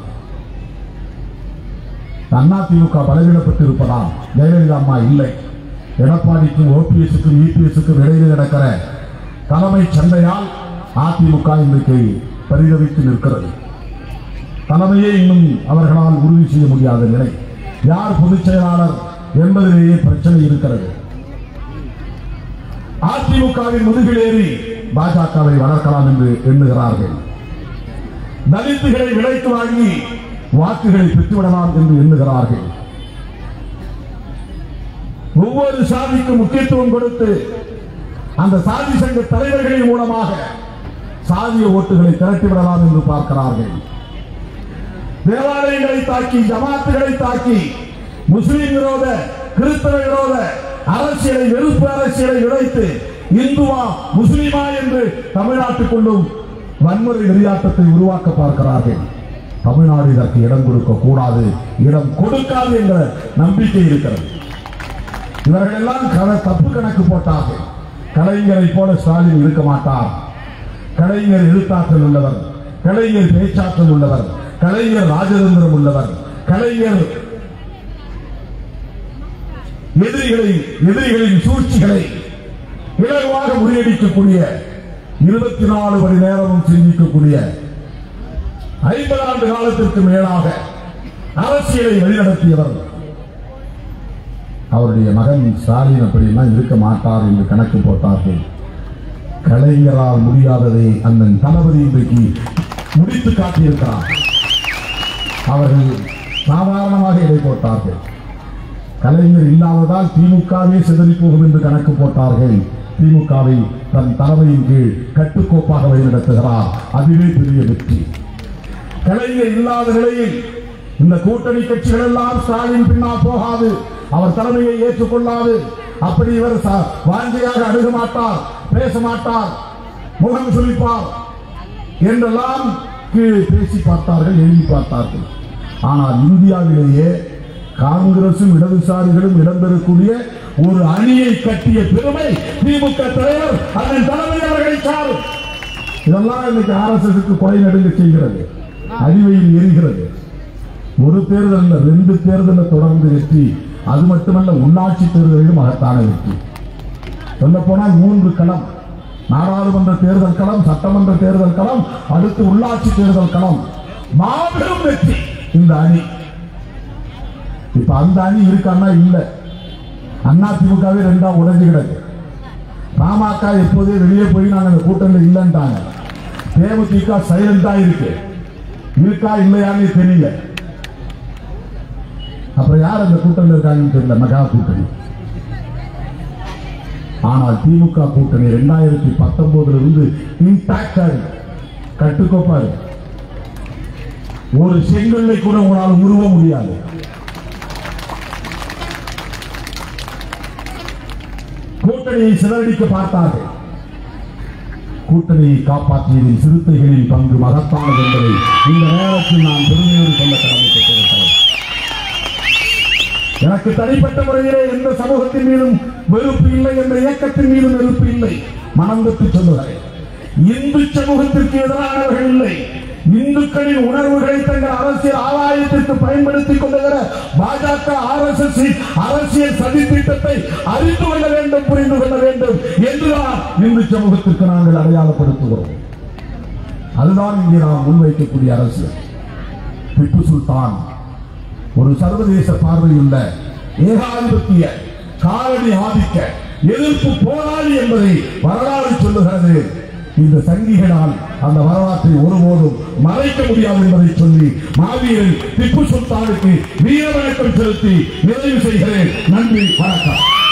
அதிமுக பலவீனப்பட்டிருப்பதால் ஜெயலலிதா அம்மா இல்லை எடப்பாடிக்கும் ஓபிஎஸ்க்கும் இபிஎஸ்க்கும் இடையிலே நடக்கிற தலைமை சண்டையால் அதிமுக இன்றைக்கு பரிதவித்து நிற்கிறது தலைமையை இன்னும் அவர்களால் உறுதி செய்ய முடியாத நிலை யார் பொதுச் செயலாளர் என்பதிலேயே பிரச்சனை இருக்கிறது அதிமுகவின் முதுகிலேறி பாஜகவை வளர்க்கலாம் என்று எண்ணுகிறார்கள் தலித்துகளை விலைக்கு வாங்கி வாக்குகளை பெற்றுவிடலாம் என்று எண்ணுகிறார்கள் ஒவ்வொரு சாதிக்கும் முக்கியத்துவம் கொடுத்து அந்த சாதி சங்க தலைவர்களின் மூலமாக சாதிய ஓட்டுகளை திரட்டிவிடலாம் என்று பார்க்கிறார்கள் தேவாலயங்களை தாக்கி ஜமாத்துகளை தாக்கி முஸ்லிம் விரோத கிறிஸ்தவ விரோத அரசியலை வெறுப்பு அரசியலை உடைத்து இந்துவா முஸ்லிமா என்று தமிழ்நாட்டுக்குள்ளும் வன்முறை நெறியாட்டத்தை உருவாக்க பார்க்கிறார்கள் தமிழ்நாடு இதற்கு இடம் கொடுக்க கூடாது இடம் கொடுக்காது என்ற நம்பிக்கை இருக்கிறது இவர்கள் எல்லாம் கல- தப்பு கணக்கு போட்டார்கள் கலைஞரை போல ஸ்டாலின் இருக்க மாட்டார் கலைஞர் எழுத்தாற்றல் உள்ளவர் கலைஞர் பேச்சாற்றல் உள்ளவர் கலைஞர் ராஜதந்திரம் உள்ளவர் கலைஞர் எதிரிகளை எதிரிகளின் சூழ்ச்சிகளை இலகுவாக முறியடிக்கக்கூடிய இருபத்தி நாலு மணி நேரமும் சிந்திக்கக்கூடிய ஐம்பது ஆண்டு காலத்திற்கு மேலாக அரசியலை வழிநடத்தியவர் அவருடைய மகன் ஸ்டாலின் அப்படியெல்லாம் இருக்க மாட்டார் என்று கணக்கு போட்டார்கள் கலைஞரால் முடியாததை அண்ணன் தளபதி இன்றைக்கு முடித்து காட்டியிருக்கிறார் அவர்கள் சாதாரணமாக எடை போட்டார்கள் கலைஞர் இல்லாததால் திமுகவே சிதறி போகும் என்று கணக்கு போட்டார்கள் திமுகவை தன் தலைமையின் கீழ் கட்டுக்கோப்பாக வழிநடத்துகிறார் அதுவே பெரிய வெற்றி கலைஞர் இல்லாத நிலையில் இந்த கூட்டணி கட்சிகள் எல்லாம் ஸ்டாலின் பின்னால் போகாது அவர் தலைமையை ஏற்றுக்கொள்ளாது அப்படி இவர் ச- வாஞ்சியாக அணுக மாட்டார் பேச மாட்டார் முகம் சுழிப்பார் என்றெல்லாம் கீழே பேசி பார்த்தார்கள் எழுதி பார்த்தார்கள் ஆனால் இந்தியாவிலேயே காங்கிரசும் இடதுசாரிகளும் இடம்பெறக்கூடிய ஒரு அணியை கட்டிய பெருமை திமுக தலைவர் அதன் தலைமை அவர்களை சாரும் இதெல்லாம் இன்னைக்கு ஆர்எஸ்எஸ்க்கு கொலை நடுங்க செய்கிறது அறிவையில் எரிகிறது ஒரு தேர்தல் இல்ல, ரெண்டு தேர்தலில் தொடர்ந்து வெற்றி அது மட்டுமல்ல உள்ளாட்சி தேர்தலிலும் மகத்தான வெற்றி சொல்ல போனால் மூன்று களம் நாடாளுமன்ற தேர்தல் களம் சட்டமன்ற தேர்தல் களம் அடுத்து உள்ளாட்சி தேர்தல் களம் மாபெரும் வெற்றி இந்த அணி இப்ப அந்த அணி இருக்கான்னா இல்ல அண்ணா திமுகவே ரெண்டா உடைஞ்சு கிடக்கு பாமக எப்போதே வெளியே போய் நாங்க அந்த கூட்டணியில் இல்லைன்ட்டாங்க தேமுதிக சைலண்டா இருக்கு இருக்கா இல்லையான்னு தெரியல அப்புறம் யார் அந்த கூட்டணியில் இருக்காங்கன்னு தெரியல மெகா கூட்டணி ஆனால் திமுக கூட்டணி ரெண்டாயிரத்தி பத்தொன்பதுல இருந்து இன்டாக்டா இருக்கு கட்டுக்கோப்பா இருக்கு ஒரு செங்கல்லை கூட உங்களால் உருவ முடியாது கூட்டணியை சிதறடிக்க பார்த்தார்கள் கூட்டணியை காப்பாற்றியதில் சிறுத்தைகளின் பங்கு மகத்தானது என்பதை இந்த நேரத்தில் நான் பெருமையோடு சொல்ல கடமைப்பட்டிருக்கிறேன் எனக்கு தனிப்பட்ட முறையிலே எந்த சமூகத்தின் மீதும் வெறுப்பு இல்லை என்ற இயக்கத்தின் மீதும் வெறுப்பு இல்லை மனம் விட்டு சொல்லுகிறேன் இந்து சமூகத்திற்கு எதிரானவர்கள் இல்லை இந்துக்களின் உணர்வுகளை தங்கள் அரசியல் ஆதாயத்திற்கு பயன்படுத்திக் கொள்ளுகிற பாஜக ஆர் எஸ் எஸ் அரசியல் சதித்திட்டத்தை அறிந்து கொள்ள வேண்டும் புரிந்து கொள்ள வேண்டும் என்றுதான் இந்து சமூகத்திற்கு நாங்கள் அடையாளப்படுத்துகிறோம் அதுதான் இங்கே நாம் முன்வைக்கக்கூடிய அரசியல் திப்பு சுல்தான் ஒரு சர்வதேச பார்வையுள்ள ஏகாதிபத்திய காலனி ஆதிக்க எதிர்ப்பு போராளி என்பதை வரலாறு சொல்லுகிறது இந்த சங்கிகளால் அந்த வரலாற்றை ஒருபோதும் மறைக்க முடியாது என்பதை சொல்லி மாவீரன் திப்பு சுல்தானுக்கு வீர வணக்கம் செலுத்தி நிறைவு செய்கிறேன் நன்றி வணக்கம்